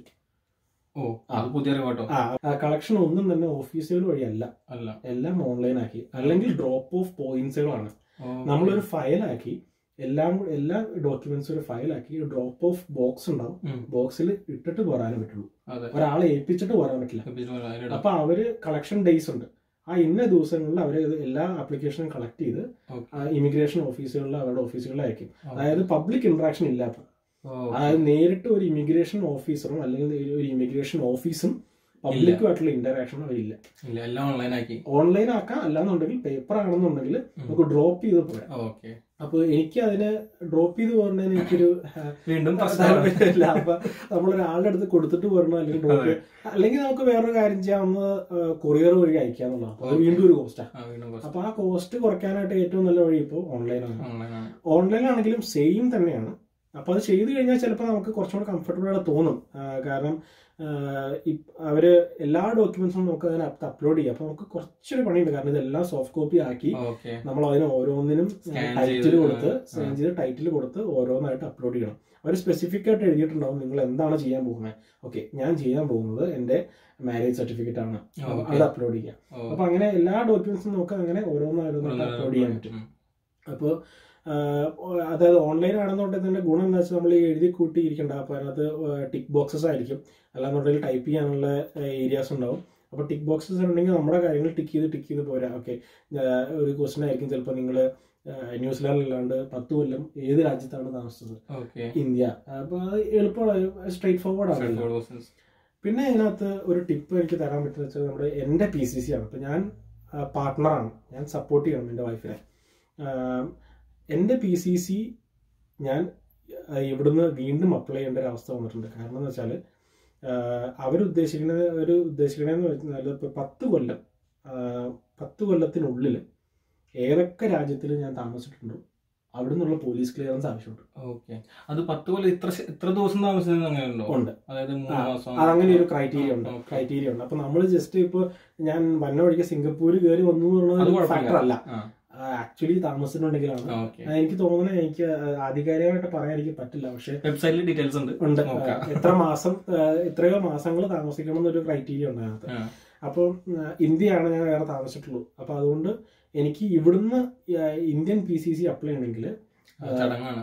ഓ അത് പുതിയ റിപ്പോർട്ടോ ആ കളക്ഷൻ ഒന്നും തന്നെ ഓഫീസുകൾ വഴിയല്ല അല്ല എല്ലാം ഓൺലൈൻ ആക്കി അല്ലെങ്കിൽ ഡ്രോപ്പ് ഓഫ് പോയിന്റ്സുകളാണ് ഓ, നമ്മളൊരു ഫയലാക്കി എല്ലാം കൂടെ- എല്ലാ ഡോക്യുമെന്റ്സും ഒരു ഫയലാക്കി ഡ്രോപ്പ് ഓഫ് ബോക്സ് ഉണ്ടാവും ഉം. ബോക്സിൽ ഇട്ടിട്ട് പോരാനേ പറ്റുള്ളൂ അതെ ഒരാളെ ഏൽപ്പിച്ചിട്ട് പോരാൻ പറ്റില്ല എപ്പിസോഡ് അതിനിടെ. അപ്പൊ അവര് കളക്ഷൻ ഡേയ്സ് ഉണ്ട് ആ ഇന്ന ദിവസങ്ങളിൽ അവർ എല്ലാ ആപ്ലിക്കേഷനും കളക്ട് ചെയ്ത് Okay. ഇമിഗ്രേഷൻ ഓഫീസുകളിൽ അവരുടെ ഓഫീസുകളിൽ അയക്കും ഓ. അതായത് പബ്ലിക് ഇന്ററാക്ഷൻ ഇല്ല അപ്പൊ ഓ, അതായത് നേരിട്ട് ഒരു ഇമിഗ്രേഷൻ ഓഫീസറും അല്ലെങ്കിൽ ഒരു ഇമിഗ്രേഷൻ ഓഫീസും പബ്ലിക്കുമായിട്ടുള്ള ഇന്ററാക്ഷൻ അവരില്ല ഇല്ല എല്ലാം ഓൺലൈൻ ആക്കി ഓൺലൈൻ ആക്കാം അല്ലാന്നുണ്ടെങ്കിൽ പേപ്പർ ആണെന്നുണ്ടെങ്കിൽ നമുക്ക് ഡ്രോപ്പ് ചെയ്ത് പോരാം ഓക്കെ അപ്പൊ എനിക്ക് അതിനെ ഡ്രോപ്പ് ചെയ്ത് പോരണതിന് എനിക്കൊരു വീണ്ടും പ്രശ്നമാണ് താല്പര്യമില്ല അപ്പൊ നമ്മളൊരാളുടെ അടുത്ത് കൊടുത്തിട്ട് പോരണം അല്ലെങ്കിൽ ഡ്രോപ്പ് അതെ. അല്ലെങ്കിൽ നമുക്ക് വേറൊരു കാര്യം ചെയ്യാവുന്ന കൊറിയർ വഴി അയക്കാന്നുള്ളതാണ് അപ്പൊ അത് Okay. വീണ്ടും ഒരു കോസ്റ്റാണ് ആ, വീണ്ടും പ്രശ്നം അപ്പൊ ആ കോസ്റ്റ് കുറയ്ക്കാനായിട്ട് ഏറ്റവും നല്ല വഴി ഇപ്പോൾ ഓൺലൈനാണ് ഓൺലൈനാണ് ഓൺലൈനാണെങ്കിലും സെയിം തന്നെയാണ് അപ്പൊ അത് ചെയ്തു കഴിഞ്ഞാൽ ചിലപ്പോൾ നമുക്ക് കുറച്ചും കൂടെ കംഫർട്ടബിൾ ആയിട്ട് തോന്നും ആ, കാരണം ആ, ഇപ്- അവര് എല്ലാ ഡോക്യുമെന്റ്സും നമുക്ക് അതിനകത്ത് അപ്ലോഡ് ചെയ്യാം അപ്പൊ നമുക്ക് കുറച്ചൊരു പണിയുണ്ട് കാരണം ഇതെല്ലാം സോഫ്റ്റ് കോപ്പി ആക്കി ഓക്കെ നമ്മൾ അതിന് ഓരോന്നിനും Scan ടൈറ്റിൽ ചെയ്ത്, കൊടുത്ത് ആ. സ്കാൻ ചെയ്ത് ടൈറ്റിൽ കൊടുത്ത് ഓരോന്നായിട്ട് അപ്ലോഡ് ചെയ്യണം അവർ സ്പെസിഫിക് ആയിട്ട് എഴുതിയിട്ടുണ്ടാവും നിങ്ങൾ എന്താണ് ചെയ്യാൻ പോകുന്നത് ഓക്കെ ഞാൻ ചെയ്യാൻ പോകുന്നത് എന്റെ മാരേജ് സർട്ടിഫിക്കറ്റ് ആണ് Okay. അത് അപ്ലോഡ് ചെയ്യാം ഓ, അപ്പൊ അങ്ങനെ എല്ലാ ഡോക്യുമെന്റ്സും നമുക്ക് അങ്ങനെ ഓരോന്നോരോന്നായിട്ട് അപ്ലോഡ് ചെയ്യാൻ പറ്റും ഉം. അപ്പോൾ അതായത് ഓൺലൈൻ ആണെന്നുണ്ടെങ്കിൽ തന്നെ ഗുണം എന്താ വെച്ചാൽ നമ്മൾ ഈ എഴുതി കൂട്ടി ഇരിക്കണ്ട അപ്പോൾ അതിനകത്ത് ടിക്ക് ബോക്സസ് ആയിരിക്കും അല്ലാന്നുണ്ടെങ്കിൽ ടൈപ്പ് ചെയ്യാനുള്ള ഏരിയാസ് ഉണ്ടാവും അപ്പോൾ ടിക്ക് ബോക്സസ് ഉണ്ടെങ്കിൽ നമ്മുടെ കാര്യങ്ങൾ ടിക്ക് ചെയ്ത് ടിക്ക് ചെയ്ത് പോരാ ഓക്കെ ഒരു ക്വസ്റ്റൻ ആയിരിക്കും ചിലപ്പോൾ നിങ്ങൾ ന്യൂസിലാൻഡിലല്ലാണ്ട് പത്ത് കൊല്ലം ഏത് രാജ്യത്താണ് താമസിച്ചത് ഓക്കെ ഇന്ത്യ അപ്പോൾ അത് എളുപ്പമാണ് സ്ട്രൈറ്റ് ഫോർവേഡ് ആണല്ലോ Straightforward questions. പിന്നെ ഇതിനകത്ത് ഒരു ടിപ്പ് എനിക്ക് തരാൻ പറ്റുന്ന വെച്ചാൽ നമ്മുടെ എൻ്റെ പി സി സി ആണ് അപ്പം ഞാൻ പാർട്ട്ണറാണ് ഞാൻ സപ്പോർട്ട് ചെയ്യണം എൻ്റെ വൈഫിനെ എൻ്റെ പി സി സി ഞാൻ ആ, ഇവിടുന്ന് വീണ്ടും അപ്ലൈ ചെയ്യേണ്ട ഒരു അവസ്ഥ വന്നിട്ടുണ്ട് കാരണം എന്ന് വെച്ചാൽ അവരുദ്ദേശിക്കുന്നത് ഒരു ഉദ്ദേശിക്കണതെന്ന് വെച്ചാൽ ഇപ്പോൾ പത്ത് കൊല്ലം ആ, പത്ത് കൊല്ലത്തിനുള്ളിൽ ഏതൊക്കെ രാജ്യത്തിൽ ഞാൻ താമസിച്ചിട്ടുണ്ടോ അവിടെ നിന്നുള്ള പോലീസ് ക്ലിയറൻസ് ആവശ്യമുണ്ട് ഓക്കെ അത് പത്ത് കൊല്ലം ഇത്ര ശ- ഇത്ര ദിവസം താമസിച്ചത് അങ്ങനെ ഉണ്ടോ ഉണ്ട് അതായത് ആ, മൂന്ന് മാസം അതങ്ങനെ ഒരു ക്രൈറ്റീരിയ ഉണ്ട് ആ, okay. ക്രൈറ്റീരിയ ഉണ്ട് അപ്പൊ നമ്മൾ ജസ്റ്റ് ഇപ്പൊ ഞാൻ വന്ന വഴിക്ക് സിംഗപ്പൂര് കയറി വന്നു അത് എന്നുള്ളത് കുഴപ്പമില്ല. ഫാക്ടർ അല്ല ആ, ആക്ച്വലി താമസിച്ചിട്ടുണ്ടെങ്കിലാണ് ആ, okay. ആ, എനിക്ക് തോന്നുന്നത് എനിക്ക് ആധികാരികമായിട്ട് പറയാൻ എനിക്ക് പറ്റില്ല പക്ഷെ വെബ്സൈറ്റിൽ ഡീറ്റെയിൽസ് ഉണ്ട് ഉണ്ട് നോക്കാം. ആ, എത്ര മാസം ആ, എത്രയോ മാസങ്ങൾ താമസിക്കണം എന്നൊരു ക്രൈറ്റീരിയ ഉണ്ട് അതിനകത്ത് ആ, അപ്പം ആ, ഇന്ത്യയാണ് ഞാൻ വേറെ താമസിച്ചിട്ടുള്ളൂ അപ്പൊ അതുകൊണ്ട് എനിക്ക് ഇവിടുന്ന് ആ, Indian P C C apply ചെയ്യണമെങ്കിൽ അത് ചടങ്ങാണ്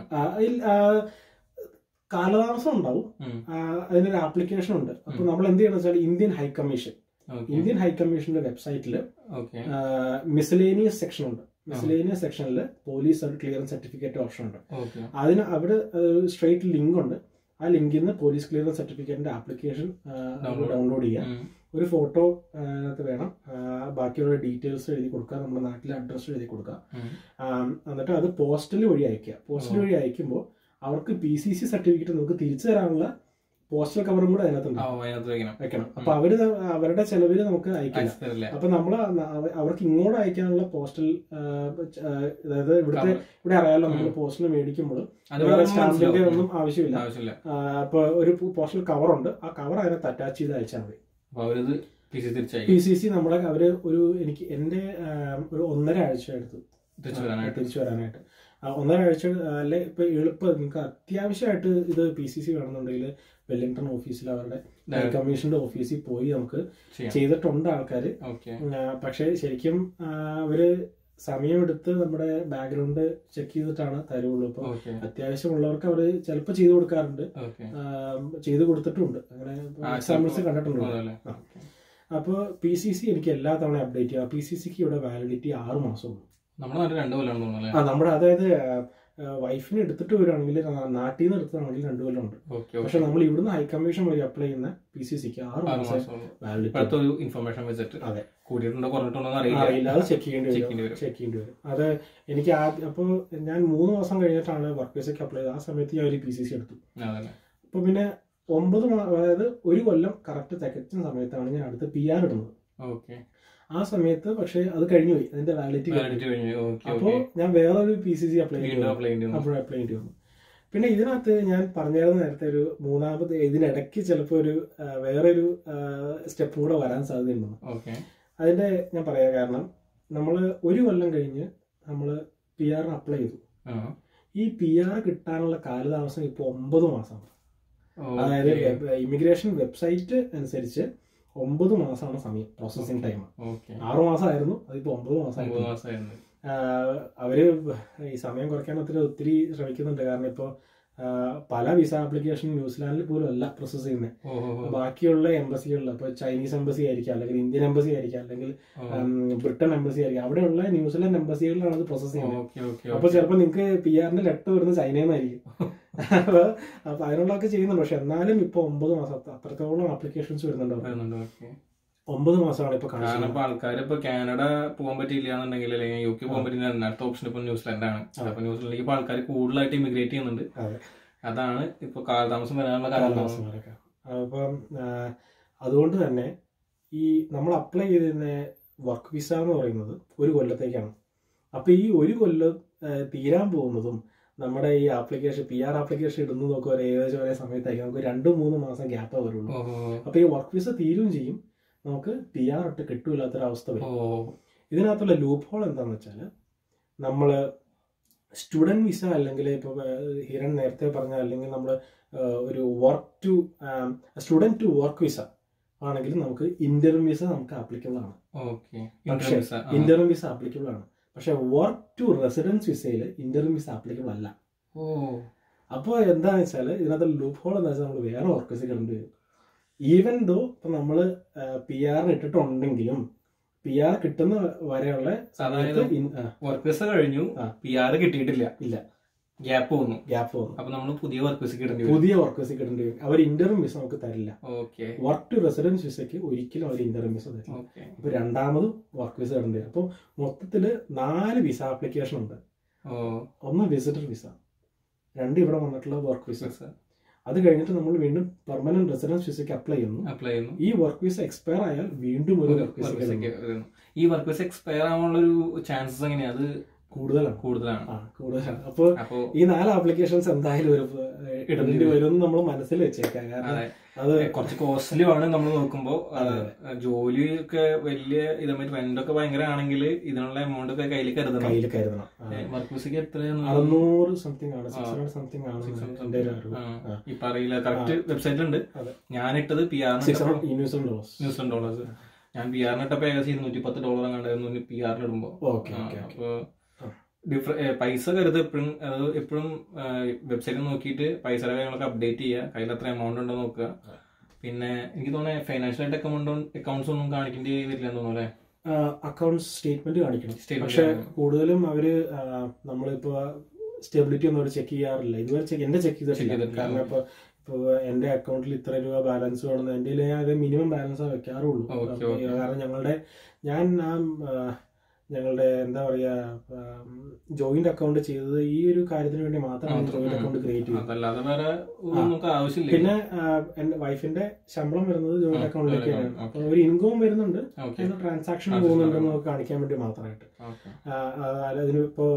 കാലതാമസം ഉണ്ടാവും ഉം. ആ, അതിനൊരു ആപ്ലിക്കേഷൻ ഉണ്ട് അപ്പൊ നമ്മൾ എന്ത് ചെയ്യണം വെച്ചാൽ Indian high commission okay Indian high കമ്മീഷന്റെ വെബ്സൈറ്റിൽ ഓക്കെ മിസലേനിയസ് സെക്ഷൻ ഉണ്ട് മിസലേനിയസ് സെക്ഷനിൽ പോലീസ് ക്ലിയറൻസ് സർട്ടിഫിക്കറ്റ് ഓപ്ഷൻ ഉണ്ട് ഓക്കെ അതിന് അവിടെ സ്ട്രേറ്റ് ലിങ്ക് ഉണ്ട് ആ ലിങ്കിൽ നിന്ന് പോലീസ് ക്ലിയറൻസ് സർട്ടിഫിക്കറ്റിന്റെ ആപ്ലിക്കേഷൻ Download. ഡൗൺലോഡ് ചെയ്യാം ഒരു ഫോട്ടോ അതിനകത്ത് വേണം ആ, ബാക്കിയുള്ള ഡീറ്റെയിൽസ് എഴുതി കൊടുക്കുക നമ്മുടെ നാട്ടിലെ അഡ്രസ്സ് എഴുതി കൊടുക്കുക ഉം. ആം, എന്നിട്ട് അത് പോസ്റ്റൽ വഴി അയക്കുക പോസ്റ്റൽ വഴി അയക്കുമ്പോൾ അവർക്ക് പി സി സി സർട്ടിഫിക്കറ്റ് നമുക്ക് തിരിച്ചു തരാനുള്ള പോസ്റ്റൽ കവറും കൂടെ അതിനകത്തുണ്ട് ആ അതിനകത്ത് വെക്കണം വെക്കണം അപ്പൊ അവര് ത- അവരുടെ ചെലവില് നമുക്ക് അയക്കില്ല അയച്ചു തരില്ല അപ്പൊ നമ്മള് ന- അവ- അവർക്ക് ഇങ്ങോട്ട് അയക്കാനുള്ള പോസ്റ്റൽ ആ, ആ, അതായത് ഇവിടുത്തെ ഇവിടെ അറിയാലോ നമ്മൾ പോസ്റ്റൽ മേടിക്കുമ്പോൾ അത് വേറെ വേറെ സ്റ്റാമ്പിന്റെ മനസ്സിലാവും. ഒന്നും ആവശ്യമില്ല ആവശ്യമില്ല ആ, അപ്പൊ ഒരു പോസ്റ്റൽ കവർ ഉണ്ട് ആ കവർ അതിനകത്ത് അറ്റാച്ച് ചെയ്ത് അയച്ചാൽ മതി അപ്പൊ അവരിത് പി സി തിരിച്ചായി പി സി സി നമ്മളെ അവര് ഒരു എനിക്ക് എന്റെ ആ, ഒരു ഒന്നര ആഴ്ച എടുത്തു തിരിച്ചു വരാനായിട്ട് തിരിച്ചു വരാനായിട്ട് ആ, ഒന്നര ആഴ്ച അല്ലെ ഇപ്പൊ എളുപ്പം നിങ്ങൾക്ക് അത്യാവശ്യമായിട്ട് ഇത് പി സി സി വേണമെന്നുണ്ടെങ്കിൽ വെല്ലിംഗ്ടൺ ഓഫീസിൽ അവരുടെ കമ്മീഷന്റെ ഓഫീസിൽ പോയി നമുക്ക് ചെയ്യാം ചെയ്തിട്ടുണ്ട് ആൾക്കാർ ഓക്കെ പക്ഷെ ശരിക്കും ആ, അവര് സമയമെടുത്ത് നമ്മുടെ ബാക്ക്ഗ്രൗണ്ട് ചെക്ക് ചെയ്തിട്ടാണ് തരുള്ളൂ ഇപ്പൊ ഓക്കെ അത്യാവശ്യമുള്ളവർക്ക് അവര് ചിലപ്പോൾ ചെയ്തു കൊടുക്കാറുണ്ട് ഓക്കെ ആ, ചെയ്തു കൊടുത്തിട്ടുണ്ട് അങ്ങനെ ആ, എക്സാമ്പിൾസ് ചിലപ്പോ- കണ്ടിട്ടുണ്ട് അതല്ലേ ആ. അപ്പോൾ പി സി സി എനിക്ക് എല്ലാ തവണ അപ്ഡേറ്റ് ചെയ്യാം പി സി സിക്ക് ഇവിടെ വാലിഡിറ്റി ആറ് മാസമുള്ളൂ നമ്മുടെ നാട്ടിൽ രണ്ടു കൊല്ലം തോന്നുന്നു അല്ലേ ആ നമ്മുടെ അതായത് വൈഫിനെ എടുത്തിട്ട് വരികയാണെങ്കിൽ നാട്ടിൽ നിന്ന് എടുത്തതാണെങ്കിൽ രണ്ടു കൊല്ലം ഉണ്ട് ഓക്കെ പക്ഷെ നമ്മൾ ഇവിടുന്ന് ഹൈക്കമ്മീഷൻ വഴി അപ്ലൈ ചെയ്യുന്ന പി സി സിക്ക് ആറ് ആറ് മാസം മാസം വാലിഡിറ്റി ഇപ്പോഴത്തെ ഒരു ഇൻഫർമേഷൻ വെച്ചിട്ട് അതെ. കൂടിയിട്ടുണ്ടോ കുറഞ്ഞിട്ടുണ്ടോ എന്ന് അറിയില്ല അറിയില്ല അത് ചെക്ക് ചെയ്യേണ്ടി Check വരും ചെയ്യേണ്ടി വരും. ചെക്ക് ചെയ്യേണ്ടി വരും അത് എനിക്ക് ആദ്യം അപ്പോൾ ഞാൻ മൂന്ന് മാസം കഴിഞ്ഞിട്ടാണ് വർക്ക് വിസയ്ക്ക് അപ്ലൈ ചെയ്തത് ആ സമയത്ത് ഞാൻ ഒരു പി സി സി എടുത്തു അതല്ലേ അപ്പോൾ പിന്നെ ഒമ്പത് മാ- അതായത് ഒരു കൊല്ലം കറക്റ്റ് തികച്ചുന്ന സമയത്താണ് ഞാൻ അടുത്ത് പി ആർ ഇടുന്നത് ഓക്കെ ആ സമയത്ത് പക്ഷേ അത് കഴിഞ്ഞു പോയി അതിന്റെ വാലിഡിറ്റി വാലിഡിറ്റി കഴിഞ്ഞു ഓക്കെ അപ്പോൾ ഓക്കെ ഞാൻ വേറൊരു പി സി സി അപ്ലൈ ചെയ്തു വീണ്ടും അപ്ലൈ ചെയ്യേണ്ടി വന്നു അപ്പോൾ അപ്ലൈ ചെയ്യേണ്ടി വന്നു പിന്നെ ഇതിനകത്ത് ഞാൻ പറഞ്ഞായിരുന്നു നേരത്തെ ഒരു മൂന്നാമത് ഇതിനിടയ്ക്ക് ചിലപ്പോൾ ഒരു ആ, വേറൊരു സ്റ്റെപ്പും കൂടെ വരാൻ സാധ്യതയുണ്ടെന്ന് ഓക്കെ അതിന്റെ ഞാൻ പറയാം കാരണം നമ്മൾ ഒരു കൊല്ലം കഴിഞ്ഞ് നമ്മൾ പി ആറിന് അപ്ലൈ ചെയ്തു ആ ഈ പി ആർ കിട്ടാനുള്ള കാലതാമസം ഇപ്പോൾ ഒമ്പത് മാസമാണ് അതായത് ഓക്കെ ഇമിഗ്രേഷൻ വെബ്സൈറ്റ് അനുസരിച്ച് ഒമ്പത് മാസമാണ് സമയം പ്രോസസ്സിംഗ് ടൈം ഓക്കെ ആറ് മാസമായിരുന്നു അതിപ്പോൾ ഒമ്പത് ഒമ്പത് മാസമായിരുന്നു മാസമായിരുന്നു ആഹ് അവര് ഈ സമയം കുറയ്ക്കാൻ ഒത്തിരി ഒത്തിരി ശ്രമിക്കുന്നുണ്ട് കാരണം ഇപ്പോൾ പല വിസ ആപ്ലിക്കേഷൻ ന്യൂസിലാൻഡിൽ പോലും അല്ല പ്രോസസ് ചെയ്യുന്നത് ഓ ഓ, ഓ. ബാക്കിയുള്ള എംബസികളിൽ ഇപ്പോൾ ചൈനീസ് എംബസി ആയിരിക്കാം അല്ലെങ്കിൽ ഇന്ത്യൻ എംബസി ആയിരിക്കാം അല്ലെങ്കിൽ ഓ, ഉം, ബ്രിട്ടൻ എംബസി ആയിരിക്കും അവിടെയുള്ള ന്യൂസിലാൻഡ് എംബസികളിലാണ് അത് പ്രോസസ് ചെയ്യുന്നത് ഓക്കെ ഓക്കെ അപ്പൊ ചിലപ്പോൾ നിങ്ങൾക്ക് പി ആറിന്റെ ലെറ്റർ വരുന്നത് ചൈനയിൽ നിന്നായിരിക്കും അപ്പൊ അപ്പൊ അതിനുള്ളതൊക്കെ ചെയ്യുന്നുണ്ട് പക്ഷെ എന്നാലും ഇപ്പൊ ഒമ്പത് മാസം അത്ര- അത്രത്തോളം ആപ്ലിക്കേഷൻസ് വരുന്നുണ്ട് അവർക്ക്. വരുന്നുണ്ട് ഓക്കെ ഒമ്പത് മാസമാണ് ഇപ്പൊ കാരണം കാണിച്ചത് ഇപ്പൊ ആൾക്കാർ ഇപ്പൊ കാനഡ പോകാൻ പറ്റിയില്ല എന്നുണ്ടെങ്കിൽ അല്ലെങ്കിൽ യു കെ പോകാൻ പറ്റില്ല അടുത്ത ഓപ്ഷൻ ഇപ്പൊ ന്യൂസിലാൻഡ് ആണ് അപ്പൊ ന്യൂസിലാൻഡിലേക്ക് ഇപ്പൊ ആൾക്കാർ കൂടുതലായിട്ട് ഇമിഗ്രേറ്റ് ചെയ്യുന്നുണ്ട് അതെ. അതാണ് ഇപ്പൊ കാലതാമസം വരാനുള്ള കാരണം കാലതാമസങ്ങളൊക്കെ അപ്പം ആ, അതുകൊണ്ട് തന്നെ ഈ നമ്മൾ അപ്ലൈ ചെയ്തിരുന്ന വർക്ക് വിസ എന്ന് പറയുന്നത് ഒരു കൊല്ലത്തേക്കാണ് അപ്പൊ ഈ ഒരു കൊല്ലം ആ, തീരാൻ പോകുന്നതും നമ്മുടെ ഈ ആപ്ലിക്കേഷൻ പി ആർ ആപ്ലിക്കേഷൻ ഇടുന്നതും ഒക്കെ ഒരു ഏകദേശം ഒരേ സമയത്തായിരിക്കും നമുക്ക് രണ്ട് മൂന്ന് മാസം ഗ്യാപ്പേ വരുള്ളൂ ഓ ഓ, അപ്പൊ ഈ വർക്ക് വിസ തീരുകയും ചെയ്യും നമുക്ക് പി ആർ ഇട്ട് കിട്ടൂല്ലാത്തൊരവസ്ഥ ഓ വരും ഓ ഇതിനകത്തുള്ള ലൂപ്പ് ഹോൾ എന്താണെന്ന് വെച്ചാൽ നമ്മൾ സ്റ്റുഡൻറ് വിസ അല്ലെങ്കിൽ ഇപ്പോൾ ഹിരൺ നേരത്തെ പറഞ്ഞ അല്ലെങ്കിൽ നമ്മൾ ഒരു work to student to work visa ആണെങ്കിൽ നമുക്ക് ഇന്റർം വിസ നമുക്ക് ആപ്ലിക്കബിൾ ആണ് ഓക്കെ പക്ഷേ ഇന്റർം വിസ ആപ്ലിക്കബിൾ ആണ് പക്ഷെ വർക്ക് ടു റെസിഡൻസ് വിസയിൽ ഇന്റർം വിസ ആപ്ലിക്കബിൾ അല്ല ഓ അപ്പോൾ എന്താണെന്ന് വെച്ചാൽ ഇതിനകത്ത് ലൂപ്പ് ഹോൾ എന്താ വെച്ചാൽ നമ്മൾ വേറെ വർക്ക് വിസ കിടേണ്ടി വരും ഈവൻ ദോ ഇപ്പം നമ്മൾ പി ആറിന് ഇട്ടിട്ടുണ്ടെങ്കിലും പി ആർ കിട്ടുന്ന വരെയുള്ള സമയത്ത് അതായത് ഇൻ- ആ, വർക്ക് വിസ കഴിഞ്ഞു ആ. പി ആർ കിട്ടിയിട്ടില്ല ഇല്ല ഗ്യാപ്പ് വന്നു ഗ്യാപ്പ് വന്നു അപ്പൊ നമ്മൾ പുതിയ വർക്ക് വിസ കിട്ടേണ്ടി വരും പുതിയ വർക്ക് വിസ കിട്ടേണ്ടി വരും അവർ ഇന്റർം വിസ നമുക്ക് തരില്ല ഓക്കെ വർക്ക് ടു റെസിഡൻസ് വിസയ്ക്ക് ഒരിക്കലും അവർ ഇന്റർം വിസ തരില്ല ഓക്കെ അപ്പൊ രണ്ടാമതും വർക്ക് വിസ ഇടേണ്ടി വരും അപ്പോൾ മൊത്തത്തില് നാല് വിസ ആപ്ലിക്കേഷൻ ഉണ്ട് ഓ ഒന്ന് വിസിറ്റർ വിസ രണ്ട് ഇവിടെ വന്നിട്ടുള്ള വർക്ക് വിസ വിസ അത് കഴിഞ്ഞിട്ട് നമ്മൾ വീണ്ടും പെർമനന്റ് റെസിഡൻസ് വിസയ്ക്ക് അപ്ലൈ ചെയ്യുന്നു അപ്ലൈ ചെയ്യുന്നു ഈ വർക്ക് വിസ എക്സ്പയർ ആയാൽ വീണ്ടും ഒരു വർക്ക് work വിസ visa ക്ക് വരുന്നു. ഈ വർക്ക് വിസ എക്സ്പയർ ആവാനുള്ള ഒരു ചാൻസസ് എങ്ങനെയാ അത് കൂടുതലാണ് കൂടുതലാണ് ആ കൂടുതലാണ് അപ്പോൾ അപ്പോ ഈ നാല് ആപ്ലിക്കേഷൻസ് എന്തായാലും ഒരു ഏഹ്, ഇടേണ്ടി വരും എന്ന് നമ്മൾ മനസ്സിൽ വെച്ചേക്കാം കാരണം അതെ അത് കുറച്ച് കോസ്റ്റ്ലി ആണ് നമ്മൾ നോക്കുമ്പോ അതെ, ജോലി ഒക്കെ വലിയ ഇതേ റെന്റ് ഒക്കെ ഭയങ്കര ആണെങ്കിൽ ഇതിനുള്ള എമൗണ്ട് ഒക്കെ കയ്യിൽ കരുതണം കയ്യിൽ കരുതണം ആ. വർക്ക് വിസക്ക് എത്രയാണ് അറുന്നൂറ് സംതിങ് ആണ് സിക്സ് ആ. ഹൺഡ്രഡ് സംതിങ് ആണ് 600 എന്റെ ഒരു അറിവ് ആ, ഇപ്പൊ അറിയില്ല കറക്റ്റ് വെബ്സൈറ്റിലുണ്ട് അതെ. ഞാനിട്ടത് പി സിക്സ് ആറിന് hundred New Zealand dollars New Zealand dollars ഞാൻ പി ആറിന് ഇട്ടപ്പോ ഏകദേശം ഇരുന്നൂറ്റി പത്ത് ഡോളർ കണ്ടായിരുന്നു പി ആറിന് ഇടുമ്പോ ഓക്കെ ആ, ഓക്കെ അപ്പൊ ആ. ഡിഫറെ പൈസ കരുത് എപ്പോഴും അത് എപ്പോഴും വെബ്സൈറ്റിൽ നോക്കിയിട്ട് പൈസയുടെ കാര്യങ്ങളൊക്കെ അപ്ഡേറ്റ് ചെയ്യുക കയ്യിൽ എത്ര എമൗണ്ട് ഉണ്ടോ നോക്കുക പിന്നെ എനിക്ക് തോന്നുന്നത് ഫൈനാൻഷ്യൽ ആയിട്ട് അക്കൗണ്ട് അക്കൗണ്ട്സ് ഒന്നും കാണിക്കേണ്ടി വരില്ല എന്ന് തോന്നുന്നു അല്ലേ അക്കൗണ്ട് സ്റ്റേറ്റ്മെന്റ് കാണിക്കണം Statement പക്ഷെ കാണിക്കണം. കൂടുതലും അവര് ആ, നമ്മളിപ്പോ സ്റ്റെബിലിറ്റി ഒന്നും അവർ ചെക്ക് ചെയ്യാറില്ല ഇതുവരെ check- എന്റെ ചെക്ക് ചെയ്തിട്ടില്ല ചെയ്തിട്ടില്ല. കാരണം ഇപ്പൊ ഇപ്പോൾ എൻ്റെ അക്കൗണ്ടിൽ ഇത്ര രൂപ ബാലൻസ് വേണം എൻ്റെ കയ്യിൽ ഞാൻ അത് മിനിമം ബാലൻസ് വെക്കാറുള്ളൂ Okay, അപ്പൊ okay. കാരണം ഞങ്ങളുടെ ഞാൻ ആ ആ, ഞങ്ങളുടെ എന്താ പറയാ ജോയിന്റ് അക്കൗണ്ട് ചെയ്തത് ഈ ഒരു കാര്യത്തിന് വേണ്ടി മാത്രമാണ് മാത്രം, ജോയിന്റ് ഉം. അക്കൗണ്ട് ക്രിയേറ്റ് ചെയ്തത് അതല്ലാതെ വേറെ ഒന്നും ആ. നമുക്ക് ആവശ്യമില്ല പിന്നെ ആ, എൻ്റെ വൈഫിന്റെ ശമ്പളം വരുന്നത് ജോയിന്റ് ആ, അക്കൗണ്ടിലേക്കാണ് joint account, അപ്പോൾ ഒരു ഇൻകവും വരുന്നുണ്ട് ഓക്കെ അതിന് ട്രാൻസാക്ഷൻ Transaction പോകുന്നുണ്ടെന്ന് നമുക്ക് കാണിക്കാൻ വേണ്ടി മാത്രമായിട്ട് ഓക്കെ ആ, ആ, അതിന് ഇപ്പോൾ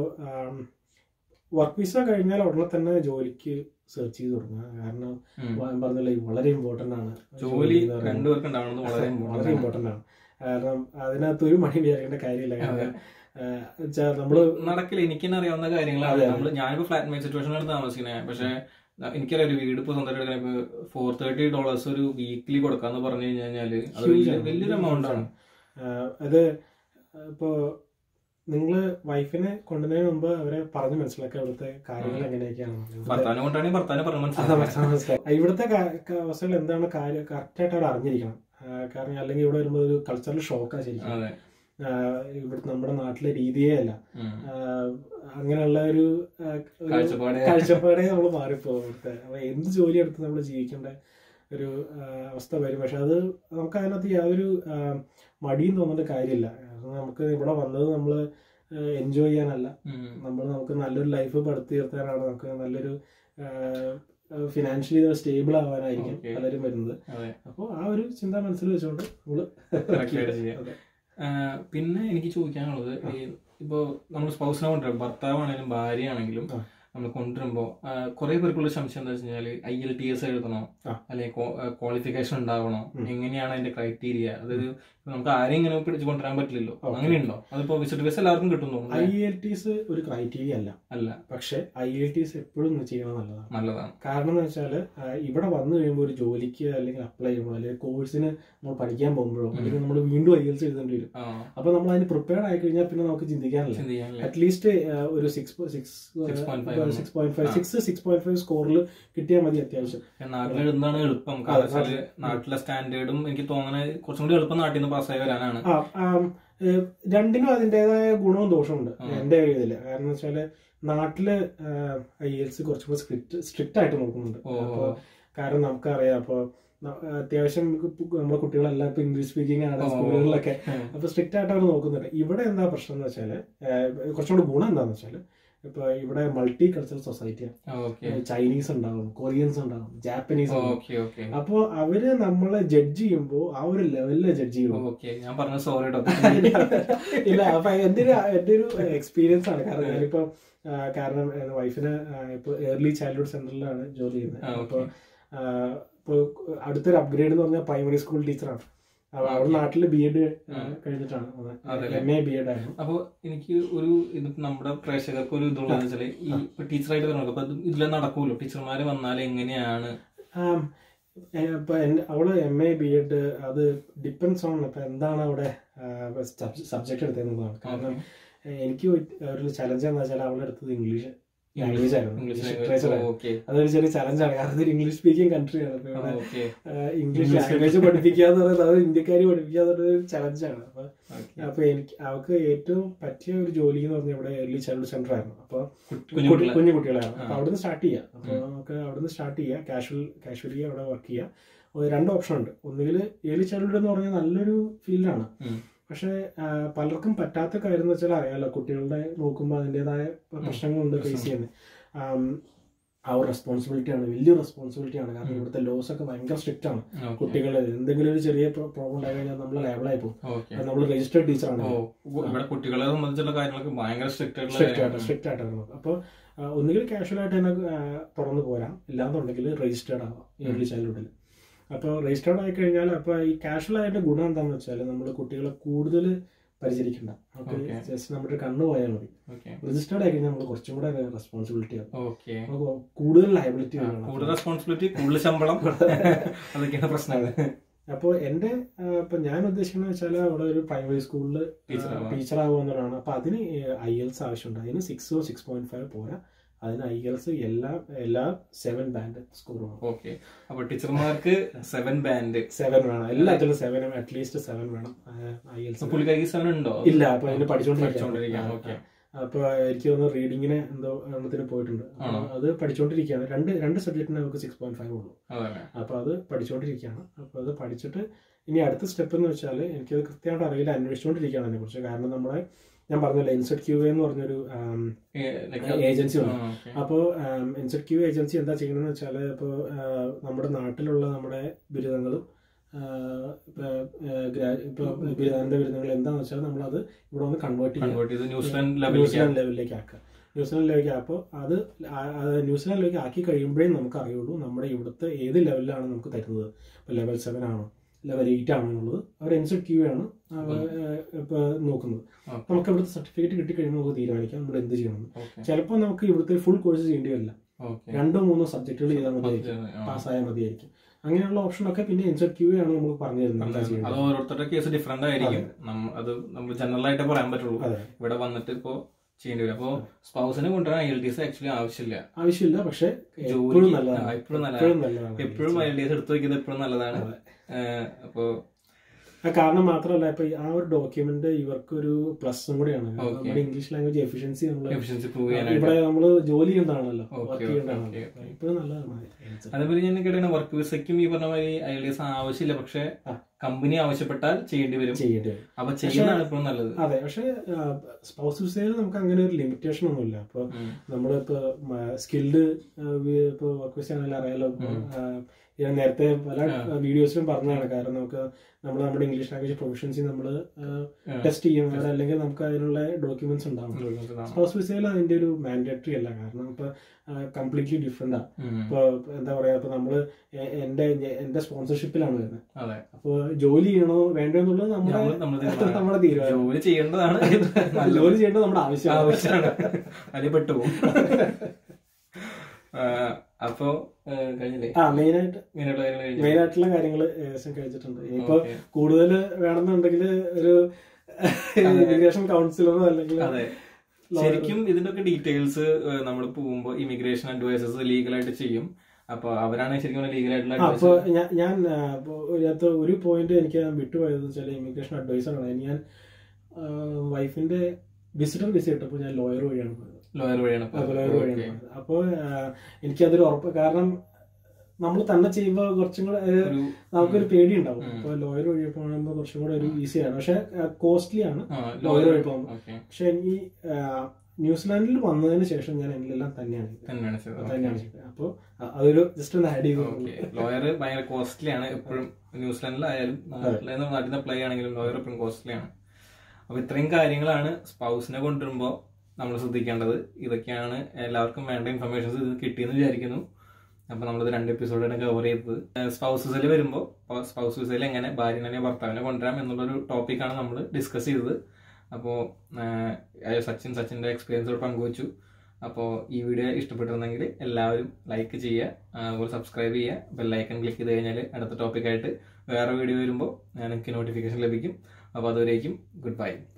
വർക്ക് വിസ കഴിഞ്ഞാൽ ഉടനെ തന്നെ ജോലിക്ക് സെർച്ച് ചെയ്ത് തുടങ്ങുക കാരണം ഞാൻ പറഞ്ഞില്ല ഇത് വളരെ ഇമ്പോർട്ടന്റ് ആണ് ജോലി എന്ന് പറയുന്നത്. രണ്ടുപേർക്ക് ഉണ്ടാവുന്നത് വളരെ വളരെ important ആണ്. ഇമ്പോർട്ടന്റ് ആണ് കാരണം അതിനകത്ത് ഒരു മണി വിചാരിക്കേണ്ട കാര്യമില്ല കാരണം വെച്ചാൽ നമ്മള് നടക്കില്ല എനിക്ക് തന്നെ അറിയാവുന്ന കാര്യങ്ങളാണ് അതെ, അതെ. നമ്മള് ഞാനിപ്പോ ഫ്ലാറ്റ് മേറ്റ് സിറ്റുവേഷനിലാണ് താമസിക്കുന്നത് പക്ഷെ എനിക്കറിയാം ഒരു വീട് ഇപ്പൊ സ്വന്തമായിട്ട് എടുക്കാൻ ഇപ്പൊ ഫോർ തേർട്ടി ഡോളേഴ്സ് ഒരു വീക്ക്ലി കൊടുക്കാന്ന് പറഞ്ഞു കഴിഞ്ഞാല് അത് Huge വലിയ- ആണ്. വലിയൊരു എമൗണ്ട് ആണ് ആ, അത് ഇപ്പോ നിങ്ങള് വൈഫിനെ കൊണ്ടുവരുന്നതിന് മുമ്പ് അവരെ പറഞ്ഞു മനസ്സിലാക്കുക ഇവിടുത്തെ കാര്യങ്ങൾ എങ്ങനെയൊക്കെയാണ് ഇവിടുത്തെ- ഭർത്താവിനെ കൊണ്ടാണെങ്കിൽ ഭർത്താവിനെ പറഞ്ഞു അതാ മനസ്സിലാക്കാം മനസ്സിലാ- മനസ്സിലായി. ഇവിടുത്തെ കാ- ക- അവസ്ഥകൾ എന്താണ് കാര്യം കറക്റ്റായിട്ട് അവർ അറിഞ്ഞിരിക്കണം ആ, കാരണം അല്ലെങ്കിൽ ഇവിടെ വരുമ്പോൾ ഒരു കൾച്ചറൽ ഷോക്കാ ശരിക്കും അതെ ആ, ഇവിടെ നമ്മുടെ നാട്ടിലെ രീതിയേ അല്ല ഉം. ആ, അങ്ങനെയുള്ള ഒരു ആ, ഒരു കാഴ്ചപ്പാട് കാഴ്ചപ്പാടേ നമ്മൾ മാറിപ്പോകും ഇവിടുത്തെ അപ്പൊ എന്ത് ജോലി എടുത്ത് നമ്മൾ ജീവിക്കേണ്ട ഒരു ആ, അവസ്ഥ വരും പക്ഷെ അത് നമുക്ക് അതിനകത്ത് യാതൊരു ആ, മടിയും തോന്നേണ്ട കാര്യമില്ല കാരണം നമുക്ക് ഇവിടെ വന്നത് നമ്മൾ എൻജോയ് ചെയ്യാനല്ല ഉം. നമ്മൾ നമുക്ക് നല്ലൊരു ലൈഫ് പടുത്തുയർത്താനാണ് നമുക്ക് നല്ലൊരു ഫിനാൻഷ്യലി സ്റ്റേബിൾ ആവാനായിരിക്കും Okay. പലരും വരുന്നത് അതെ അപ്പോൾ ആ ഒരു ചിന്ത മനസ്സിൽ വെച്ചുകൊണ്ട് നമ്മള് Correct ആയിട്ട് ചെയ്യാം. അതെ. ആ, പിന്നെ എനിക്ക് ചോദിക്കാനുള്ളത് ഈ ഇപ്പോ നമ്മൾ സ്പൗസിനെ കൊണ്ടുവരും ഭർത്താവാണെങ്കിലും ഭാര്യ ആണെങ്കിലും ആ. നമ്മൾ കൊണ്ടുവരുമ്പോ കുറെ പേർക്കുള്ള സംശയം എന്താ വെച്ച് കഴിഞ്ഞാല് ഐ എൽ ടി എസ് എഴുതണോ ആ. അല്ലെങ്കിൽ ക്വാളിഫിക്കേഷൻ ഉണ്ടാവണോ ഉം. എങ്ങനെയാണ് അതിന്റെ ക്രൈറ്റീരിയ അതായത് ഇപ്പൊ നമുക്ക് ആരെയും ഇങ്ങനെ പിടിച്ചു കൊണ്ടുവരാൻ പറ്റില്ലല്ലോ Okay. അങ്ങനെയുണ്ടോ അതിപ്പോ വിസിറ്റ് വിസ എല്ലാവർക്കും കിട്ടും തോന്നുന്നു ഐ അല്ലേ? എൽ ടിസ് ഒരു ക്രൈറ്റീരിയ അല്ല അല്ല പക്ഷെ ഐ എൽ ടിസ് എപ്പോഴും ചെയ്യണം നല്ലതാണ് നല്ലതാണ് കാരണം എന്ന് വെച്ചാൽ ഇവിടെ വന്നു കഴിയുമ്പോൾ ഒരു ജോലിക്ക് അല്ലെങ്കിൽ അപ്ലൈ ചെയ്യുമ്പോൾ അല്ലെങ്കിൽ കോഴ്സിന് നമ്മൾ പഠിക്കാൻ പോകുമ്പോഴോ അല്ലെങ്കിൽ നമ്മൾ വീണ്ടും ഐ എൽസ് എഴുതേണ്ടി വരും ആ അപ്പൊ നമ്മൾ അതിന് പ്രിപ്പയർഡ് ആയി കഴിഞ്ഞാൽ പിന്നെ നമുക്ക് ചിന്തിക്കാനില്ല ചിന്തിക്കാനല്ലേ അറ്റ്ലീസ്റ്റ് ഒരു six six 6.5 six point five ആ. സിക്സ് സിക്സ് പോയിന്റ് ഫൈവ് സ്കോറിൽ കിട്ടിയാൽ മതി അത്യാവശ്യം നാട്ടിൽ എഴുതുന്നതാണ് എളുപ്പം കാരണം വെച്ചാല് നാട്ടിലെ സ്റ്റാൻഡേർഡും എനിക്ക് തോന്നുന്നത് കുറച്ചും കൂടി എളുപ്പം നാട്ടിൽ നിന്ന് പാസ്സായി വരാനാണ് ആ ആം, ഏഹ്, രണ്ടിനും അതിൻ്റെതായ ഗുണവും ദോഷമുണ്ട് ആ. എന്റെ ഒരു ഇതില് കാരണം വെച്ചാല് നാട്ടില് ഐ എൽസ് കുറച്ചും കൂടി സ്ട്രിക്റ്റ് സ്ട്രിക്റ്റ് ആയിട്ട് നോക്കുന്നുണ്ട് ഓ അപ്പൊ കാരണം നമുക്കറിയാം അപ്പൊ ന- അത്യാവശ്യം ഇപ്പൊ നമ്മുടെ കുട്ടികളെല്ലാം ഇപ്പൊ ഇംഗ്ലീഷ് സ്പീക്കിംഗ് ആണ് ഓ. സ്കൂളുകളിലൊക്കെ ഉം. അപ്പൊ സ്ട്രിക്റ്റ് ആയിട്ട് അവർ നോക്കുന്നുണ്ട് ഇവിടെ എന്താ പ്രശ്നം എന്ന് വെച്ചാല് ഏഹ്, കുറച്ചുകൂടി ഗുണം എന്താന്ന് വെച്ചാല് ഇപ്പൊ ഇവിടെ മൾട്ടി കൾച്ചറൽ സൊസൈറ്റിയാണ് ഓക്കെ ചൈനീസ് ഉണ്ടാവും കൊറിയൻസ് ഉണ്ടാവും ജാപ്പനീസ് ഉണ്ടാവും ഓക്കെ ഓക്കെ അപ്പൊ അവര് നമ്മളെ ജഡ്ജ് ചെയ്യുമ്പോൾ ആ ഒരു ലെവലില് ജഡ്ജ് ചെയ്യുള്ളൂ ഓക്കെ ഞാൻ പറഞ്ഞ സോറി ഇല്ല അപ്പൊ എന്റെ ഒരു എന്റെ ഒരു എക്സ്പീരിയൻസ് ആണ് കാരണം ഞാനിപ്പോ ആ, കാരണം വൈഫിന് ഇപ്പൊ ഏർലി ചൈൽഡ്ഹുഡ് സെന്ററിലാണ് ജോലി ചെയ്യുന്നത് ആ, അപ്പൊ okay. ആ, ഇപ്പൊ അടുത്തൊരു അപ്ഗ്രേഡ് എന്ന് പറഞ്ഞാൽ പ്രൈമറി സ്കൂൾ ടീച്ചറാണ് അപ്പൊ അവിടെ Okay. നാട്ടില് ബി എഡ് ആ. കഴിഞ്ഞിട്ടാണ് അതല്ലേ? എം എ ബി എഡ് ആയിരുന്നു അപ്പൊ എനിക്ക് ഒരു ഇത് നമ്മുടെ പ്രേക്ഷകർക്ക് ഒരു ഇതുള്ളതെന്ന് വെച്ചാല് ഈ ഇപ്പൊ ടീച്ചറായിട്ട് പറഞ്ഞു അപ്പൊ ഇതിലെ നടക്കൂലോ ടീച്ചർമാര് വന്നാൽ എങ്ങനെയാണ് ആം, ഏ, ഇപ്പൊ എൻ- അവള് എം എ ബി എഡ് അത് ഡിപ്പെൻസ് ഓൺ ഇപ്പൊ എന്താണ് അവിടെ സബ്ജക്ട് എടുത്തതെന്നുള്ളതാണ് കാരണം ഏ, എനിക്ക് ഒരു ചലഞ്ച് എന്ന് വെച്ചാൽ അവളെ എടുത്തത് ഇംഗ്ലീഷ് ലാംഗ്വേജ് ആയിരുന്നു ഇംഗ്ലീഷ് ലിറ്ററേച്ചർ ആയിരുന്നു ഓക്കെ അതൊരു ചെറിയ ചലഞ്ചാണ് കാരണം ഇതൊരു ഇംഗ്ലീഷ് സ്പീക്കിംഗ് കൺട്രിയാണ് അപ്പൊ ഇവിടെ ഓക്കെ ഏഹ്, ഇംഗ്ലീഷ് ഇംഗ്ലീഷ് ലാംഗ്വേജ് പഠിപ്പിക്കുക എന്ന് പറയുന്നത് അത് ഇന്ത്യക്കാര് പഠിപ്പിക്കുക എന്നുള്ളത് ഒരു ചലഞ്ചാണ് അപ്പൊ അപ്പൊ എനിക്ക് അവർക്ക് ഏറ്റവും പറ്റിയ ഒരു ജോലി എന്ന് പറഞ്ഞാൽ ഇവിടെ ഏർലി ചൈൽഡ് സെന്റർ ആയിരുന്നു അപ്പൊ കുഞ്ഞു കുട്ടി- കുഞ്ഞു കുട്ടികളായിരുന്നു അപ്പൊ ആ. അവിടുന്ന് സ്റ്റാർട്ട് ചെയ്യാം അപ്പൊ നമുക്ക് അവിടുന്ന് സ്റ്റാർട്ട് ചെയ്യാം കാഷ്വൽ കാഷ്വലി അവിടെ വർക്ക് ചെയ്യാം ഒരു രണ്ട് ഓപ്ഷൻ ഉണ്ട് ഒന്നുകിൽ ഏർലി ചൈൽഡ്ഹുഡ് എന്ന് പറഞ്ഞാൽ നല്ലൊരു ഫീൽഡാണ് ഉം. പക്ഷെ പലർക്കും പറ്റാത്ത കാര്യം എന്ന് വെച്ചാൽ അറിയാലോ കുട്ടികളുടെ നോക്കുമ്പോൾ അതിൻ്റെതായ പ്രശ്നങ്ങളുണ്ട് ഫേസ് പ്രശ്നം. ചെയ്യുന്നത് ആം, ആ ഒരു റെസ്പോൺസിബിലിറ്റി ആണ് വലിയ റെസ്പോൺസിബിലിറ്റി ആണ് കാരണം ഉം. ഇവിടുത്തെ ലോസ് ഒക്കെ ഭയങ്കര സ്ട്രിക്റ്റ് ആണ് ഓക്കെ കുട്ടികൾ എന്തെങ്കിലും ഒരു ചെറിയ പ്രോബ്ലം ഉണ്ടായി കഴിഞ്ഞാൽ നമ്മൾ ലേബിളായി പോകും ഓക്കെ നമ്മൾ രജിസ്റ്റേർഡ് ടീച്ചറാണ് ഓ ഇവിടെ കുട്ടികളെ സംബന്ധിച്ചുള്ള കാര്യങ്ങളൊക്കെ ഭയങ്കര സ്ട്രിക്റ്റ് ആയിട്ടുള്ള സ്ട്രിക്റ്റ് ആയിട്ട് കാര്യമാണ്. സ്ട്രിക്റ്റ് ആയിട്ട് വരുന്നത് അപ്പോൾ ഒന്നുകിൽ കാഷ്വൽ ആയിട്ട് തന്നെ ആ, തുറന്നു പോരാം ഇല്ലാന്നുണ്ടെങ്കിൽ രജിസ്റ്റേർഡ് ആവാം ഏർലി ചൈൽഡ്ഹുഡിൽ അപ്പോൾ രജിസ്റ്റേർഡ് ആയി കഴിഞ്ഞാൽ അപ്പോൾ ഈ കാഷ്വൽ ആയിട്ട് ഗുണം എന്താണെന്ന് വെച്ചാൽ നമ്മൾ കുട്ടികളെ കൂടുതൽ പരിചരിക്കണ്ട നമുക്ക് Okay. ജസ്റ്റ് നമ്മുടെ കണ്ണ് പോയാൽ മതി ഓക്കെ രജിസ്റ്റേർഡ് ആയി കഴിഞ്ഞാൽ നമ്മൾ കുറച്ചും കൂടെ റെസ്പോൺസിബിലിറ്റി ആവും ഓക്കെ നമുക്ക് കൂടുതൽ ലയബിലിറ്റി ആ, കൂടുതൽ റെസ്പോൺസിബിലിറ്റി കൂടുതൽ ശമ്പളം അതൊക്കെയാണ് പ്രശ്നങ്ങൾ അപ്പോൾ എൻ്റെ ഇപ്പൊ ഞാൻ ഉദ്ദേശിക്കുന്നത് വെച്ചാൽ അവിടെ ഒരു പ്രൈമറി സ്കൂളിൽ Teacher ആവാം. ടീച്ചർ ആവുമെന്നുള്ളതാണ് അപ്പൊ അതിന് ഐ എൽസ് ആവശ്യമുണ്ട് അതിന് സിക്സോ സിക്സ് പോയിന്റ് ഫൈവ് പോരാ അതിന് ഐ എൽസ് എല്ലാ എല്ലാ സെവൻ ബാൻഡ് സ്കോർ വേണം ഓക്കെ അപ്പൊ ടീച്ചർമാർക്ക് സെവൻ ബാൻഡ് സെവൻ വേണം എല്ലാത്തിലും സെവനും അറ്റ്ലീസ്റ്റ് സെവൻ വേണം ഐ എൽസ് പുള്ളിക്കാരിക്ക് സെവൻ ഉണ്ടോ ഇല്ല അപ്പൊ അതിന് പഠിച്ചുകൊണ്ടിരിക്കാം പഠിച്ചുകൊണ്ടിരിക്കാം ഓക്കെ അപ്പോൾ എനിക്ക് തോന്നുന്നു റീഡിങ്ങിന് എന്തോ എണ്ണത്തിന് പോയിട്ടുണ്ട് അപ്പൊ ആണോ? അത് പഠിച്ചുകൊണ്ടിരിക്കുകയാണ് രണ്ട് രണ്ട് സബ്ജക്റ്റിന് നമുക്ക് സിക്സ് പോയിന്റ് ഫൈവ് ഉള്ളൂ അതല്ലേ അപ്പോൾ അത് പഠിച്ചുകൊണ്ടിരിക്കുകയാണ് അപ്പോൾ അത് പഠിച്ചിട്ട് ഇനി അടുത്ത സ്റ്റെപ്പ് എന്ന് വെച്ചാൽ എനിക്കത് കൃത്യമായിട്ട് അറിയില്ല അന്വേഷിച്ചുകൊണ്ടിരിക്കുകയാണ് അതിനെക്കുറിച്ച് കാരണം നമ്മുടെ ഞാൻ പറഞ്ഞല്ലോ ഇൻസെറ്റ് ക്യൂ എന്ന് പറഞ്ഞൊരു ആം, ഏജൻസി ഉണ്ട് അപ്പോൾ എൻസെറ്റ് ക്യൂ ഏജൻസി എന്താ ചെയ്യുന്നതെന്ന് വെച്ചാൽ ഇപ്പോൾ നമ്മുടെ നാട്ടിലുള്ള നമ്മുടെ ബിരുദങ്ങളും ഇപ്പോൾ ബിരുദാനന്ദ ബിരുദങ്ങൾ എന്താണെന്ന് വെച്ചാൽ നമ്മളത് ഇവിടെ ഒന്ന് കൺവേർട്ട് ചെയ്യാം കൺവേർട്ട് ചെയ്ത് ന്യൂസിലാൻഡ് ലെവലിലേക്ക് ന്യൂസിലാൻഡ് ലെവലിലേക്ക് ആക്കുക ന്യൂസിലാൻഡ് ലെവലിലേക്ക് അപ്പോൾ അത് ആ- അത് ന്യൂസിലാൻഡിലേക്ക് ആക്കി കഴിയുമ്പോഴേ നമുക്ക് അറിയുള്ളൂ നമ്മുടെ ഇവിടുത്തെ ഏത് ലെവലിലാണ് നമുക്ക് തരുന്നത് ഇപ്പോൾ ലെവൽ സെവൻ ആണോ ലെവൽ എയ്റ്റ് ആണോ എന്നുള്ളത് അവർ എൻസെറ്റ് ക്യൂ ആണ് ഇപ്പോൾ നോക്കുന്നത് Okay. നമുക്ക് ഇവിടുത്തെ സർട്ടിഫിക്കറ്റ് കിട്ടി കഴിയുമ്പോൾ നമുക്ക് തീരുമാനിക്കാം നമ്മൾ എന്ത് ചെയ്യണം ഓക്കെ ചിലപ്പോൾ നമുക്ക് ഇവിടുത്തെ ഫുൾ കോഴ്സ് ചെയ്യേണ്ടി വരില്ല ഓക്കെ രണ്ടോ മൂന്നോ സബ്ജക്റ്റുകൾ ചെയ്താൽ മതിയായിരിക്കും പാസ്സായാൽ മതിയായിരിക്കും അങ്ങനെയുള്ള ഓപ്ഷനൊക്കെ പിന്നെ എൻസെറ്റ് ക്യൂ ആണ് നമുക്ക് പറഞ്ഞു തരുന്നത് എന്താ അത് ചെയ്യേണ്ടത് ഓരോരുത്തരുടെ കേസ് ഡിഫറെന്റ് ആയിരിക്കും നമ്മ- അത് നമ്മൾ ജനറൽ ആയിട്ട് പറയാൻ പറ്റുള്ളൂ അതെ ഇവിടെ വന്നിട്ട് ഇപ്പോ ചെയ്യേണ്ടി വരും അപ്പോ സ്പൗസിനെ കൊണ്ടുവരാൻ IELTS actually ആവശ്യമില്ല ആവശ്യമില്ല പക്ഷെ ജോലി- എപ്പോഴും നല്ലതാണ് ആ, എപ്പോഴും നല്ലതാണ്. എപ്പോഴും നല്ലതാണ് എപ്പോഴും ഐ എൽ ടി എസ് എടുത്തു വെക്കുന്നത് എപ്പോഴും നല്ലതാണ് അതെ. ഏഹ് അപ്പോ ആ കാരണം മാത്രമല്ല ഇപ്പൊ ഈ ആ ഒരു ഡോക്യുമെന്റ് ഇവർക്കൊരു പ്ലസും കൂടിയാണ് Okay. നമ്മുടെ ഇംഗ്ലീഷ് ലാംഗ്വേജ് എഫിഷ്യൻസി നമ്മൾ എഫിഷ്യൻസി പ്രൂവ് ചെയ്യാനായിട്ട് ഇവിടെ നമ്മൾ ജോലി ചെയ്യേണ്ടതാണല്ലോ Okay, വർക്ക് okay, ചെയ്യേണ്ടതാണല്ലോ okay. ഇപ്പോഴും നല്ലതാണ് അതേപോലെ ഞാൻ കേട്ടാണ് വർക്ക് വിസയ്ക്കും ഈ പറഞ്ഞ മാതിരി ഐ എൽ ടി എസ് ആവശ്യമില്ല പക്ഷെ ആ. കമ്പനി ആവശ്യപ്പെട്ടാൽ ചെയ്യേണ്ടി വരും ചെയ്യേണ്ടി വരും അപ്പൊ ചെയ്യുന്നതാണ് എപ്പോഴും നല്ലത് അതെ പക്ഷെ സ്പൗസ് വിസയിൽ നമുക്ക് അങ്ങനെ ഒരു ലിമിറ്റേഷൻ ഒന്നുമില്ല അപ്പൊ ഉം. നമ്മളിപ്പോ സ്കിൽഡ് ഇപ്പൊ വർക്ക് വിസ ആണെങ്കിലും അറിയാലോ ഇപ്പൊ, ആ, ഞാൻ നേരത്തെ പല വീഡിയോസിലും പറഞ്ഞതാണ് കാരണം നമുക്ക് നമ്മൾ നമ്മുടെ ഇംഗ്ലീഷ് ലാംഗ്വേജ് പ്രൊഫഷൻസി നമ്മൾ ടെസ്റ്റ് ചെയ്യും അവിടെ അല്ലെങ്കിൽ നമുക്ക് അതിനുള്ള ഡോക്യുമെന്റ്സ് ഉണ്ടാവും സ്പൗസ് വിസയിൽ അതിന്റെ ഒരു മാൻഡേറ്ററി അല്ല കാരണം ഇപ്പൊ കംപ്ലീറ്റ്ലി ഡിഫറെന്റ് ആണ് ഉം. ഇപ്പൊ എന്താ പറയാ ഇപ്പൊ നമ്മള് എ- എന്റെ എന്റെ സ്പോൺസർഷിപ്പിലാണ് വരുന്നത് അതെ അപ്പൊ ജോലി ചെയ്യണോ വേണ്ടോ എന്നുള്ളത് നമ്മുടെ നമ്മള് നമ്മള് തീരുമാനം. നമ്മുടെ തീരുമാനം ജോലി ചെയ്യേണ്ടതാണ് ജോലി ചെയ്യേണ്ടത് നമ്മുടെ ആവശ്യമാണ് ആവശ്യമാണ് അതിൽ പെട്ടുപോകും ആ, അപ്പോ ഏ, കഴിഞ്ഞില്ലേ ആ മെയിൻ ആയിട്ട് ഇങ്ങനെയുള്ള കാര്യങ്ങൾ കഴിഞ്ഞു മെയിൻ ആയിട്ടുള്ള കാര്യങ്ങൾ ഏകദേശം കഴിച്ചിട്ടുണ്ട് ഇനിയിപ്പോ Okay. കൂടുതൽ വേണമെന്നുണ്ടെങ്കിൽ ഒരു ഇമിഗ്രേഷൻ കൗൺസിലറോ അല്ലെങ്കിൽ അതെ ശരിക്കും ഇതിന്റെ ഒക്കെ ഡീറ്റെയിൽസ് നമ്മൾ പോകുമ്പോൾ ഇമിഗ്രേഷൻ അഡ്വൈസേഴ്സ് ലീഗലായിട്ട് ചെയ്യും അപ്പൊ അവരാണ് ശരിക്കും ലീഗൽ ആയിട്ടുള്ള അപ്പൊ advice. ഞാൻ ഞാൻ ആ, ഇപ്പൊ ഇതിനകത്ത് ഒരു പോയിന്റ് എനിക്ക് ഞാൻ വിട്ടുപോയത് വെച്ചാൽ ഇമിഗ്രേഷൻ അഡ്വൈസർ ആണ് ഞാൻ വൈഫിന്റെ വിസിറ്റർ വിസ ഇട്ടപ്പോൾ ഞാൻ ലോയർ വഴിയാണ് പോയത് ലോയർ വഴിയാണ് ആ, പോയത്. ലോയർ വഴിയാണ് Okay. പോയത് അപ്പോൾ എനിക്കതൊരു ഉറപ്പ് കാരണം നമ്മൾ തന്നെ ചെയ്യുമ്പോൾ കുറച്ചും കൂടെ ഏ, ഒരു നമുക്കൊരു പേടി ഉണ്ടാവും ഉം. അപ്പോൾ ലോയർ വഴി പോകുമ്പോൾ കുറച്ചും കൂടെ ഒരു ഈസിയാണ് പക്ഷെ കോസ്റ്റ്ലി ആണ് ആ, ലോയർ lawyer വഴി പോകുമ്പോൾ Okay. പക്ഷെ എനിക്ക് ആ, ന്യൂസിലാൻഡിൽ വന്നതിന് ശേഷം ഞാൻ എല്ലാം തന്നെയാണ് ചെയ്തത്. തന്നെയാണ് ചെയ്തത്. തന്നെയാണ് ചെയ്തത് അപ്പോൾ അതൊരു ജസ്റ്റ് ഒന്ന് ആഡ് ചെയ്തു ഓക്കെ ലോയർ ഭയങ്കര കോസ്റ്റ്ലി ആണ് എപ്പോഴും ന്യൂസിലാൻഡിലായാലും നാട്ടിൽ നിന്ന് നാട്ടിൽ നിന്ന് അപ്ലൈ ആണെങ്കിലും ലോയർ എപ്പോഴും കോസ്റ്റ്ലി ആണ് അപ്പൊ ഇത്രയും കാര്യങ്ങളാണ് സ്പൗസിനെ കൊണ്ടുവരുമ്പോൾ നമ്മൾ ശ്രദ്ധിക്കേണ്ടത് ഇതൊക്കെയാണ് എല്ലാവർക്കും വേണ്ട ഇൻഫർമേഷൻസ് ഇത് കിട്ടിയെന്ന് വിചാരിക്കുന്നു അപ്പൊ നമ്മളിത് രണ്ട് എപ്പിസോഡാണ് കവർ ചെയ്തത് സ്പൗസ് വിസയിൽ വരുമ്പോൾ സ്പൗസ് വിസയിൽ എങ്ങനെ ഭാര്യനെ ഭർത്താവിനെ കൊണ്ടുവരാം എന്നുള്ളൊരു ടോപ്പിക്കാണ് നമ്മൾ ഡിസ്കസ് ചെയ്തത് അപ്പോൾ സച്ചിൻ സച്ചിൻ്റെ എക്സ്പീരിയൻസോട് പങ്കുവച്ചു അപ്പോൾ ഈ വീഡിയോ ഇഷ്ടപ്പെട്ടിരുന്നെങ്കിൽ എല്ലാവരും ലൈക്ക് ചെയ്യുക ആ, അതുപോലെ സബ്സ്ക്രൈബ് ചെയ്യുക ബെല്ലൈക്കൺ ക്ലിക്ക് ചെയ്ത് കഴിഞ്ഞാൽ അടുത്ത ടോപ്പിക്കായിട്ട് വേറെ വീഡിയോ വരുമ്പോൾ നിങ്ങൾക്ക് നോട്ടിഫിക്കേഷൻ ലഭിക്കും അപ്പോൾ അതുവരേക്കും ഗുഡ് ബൈ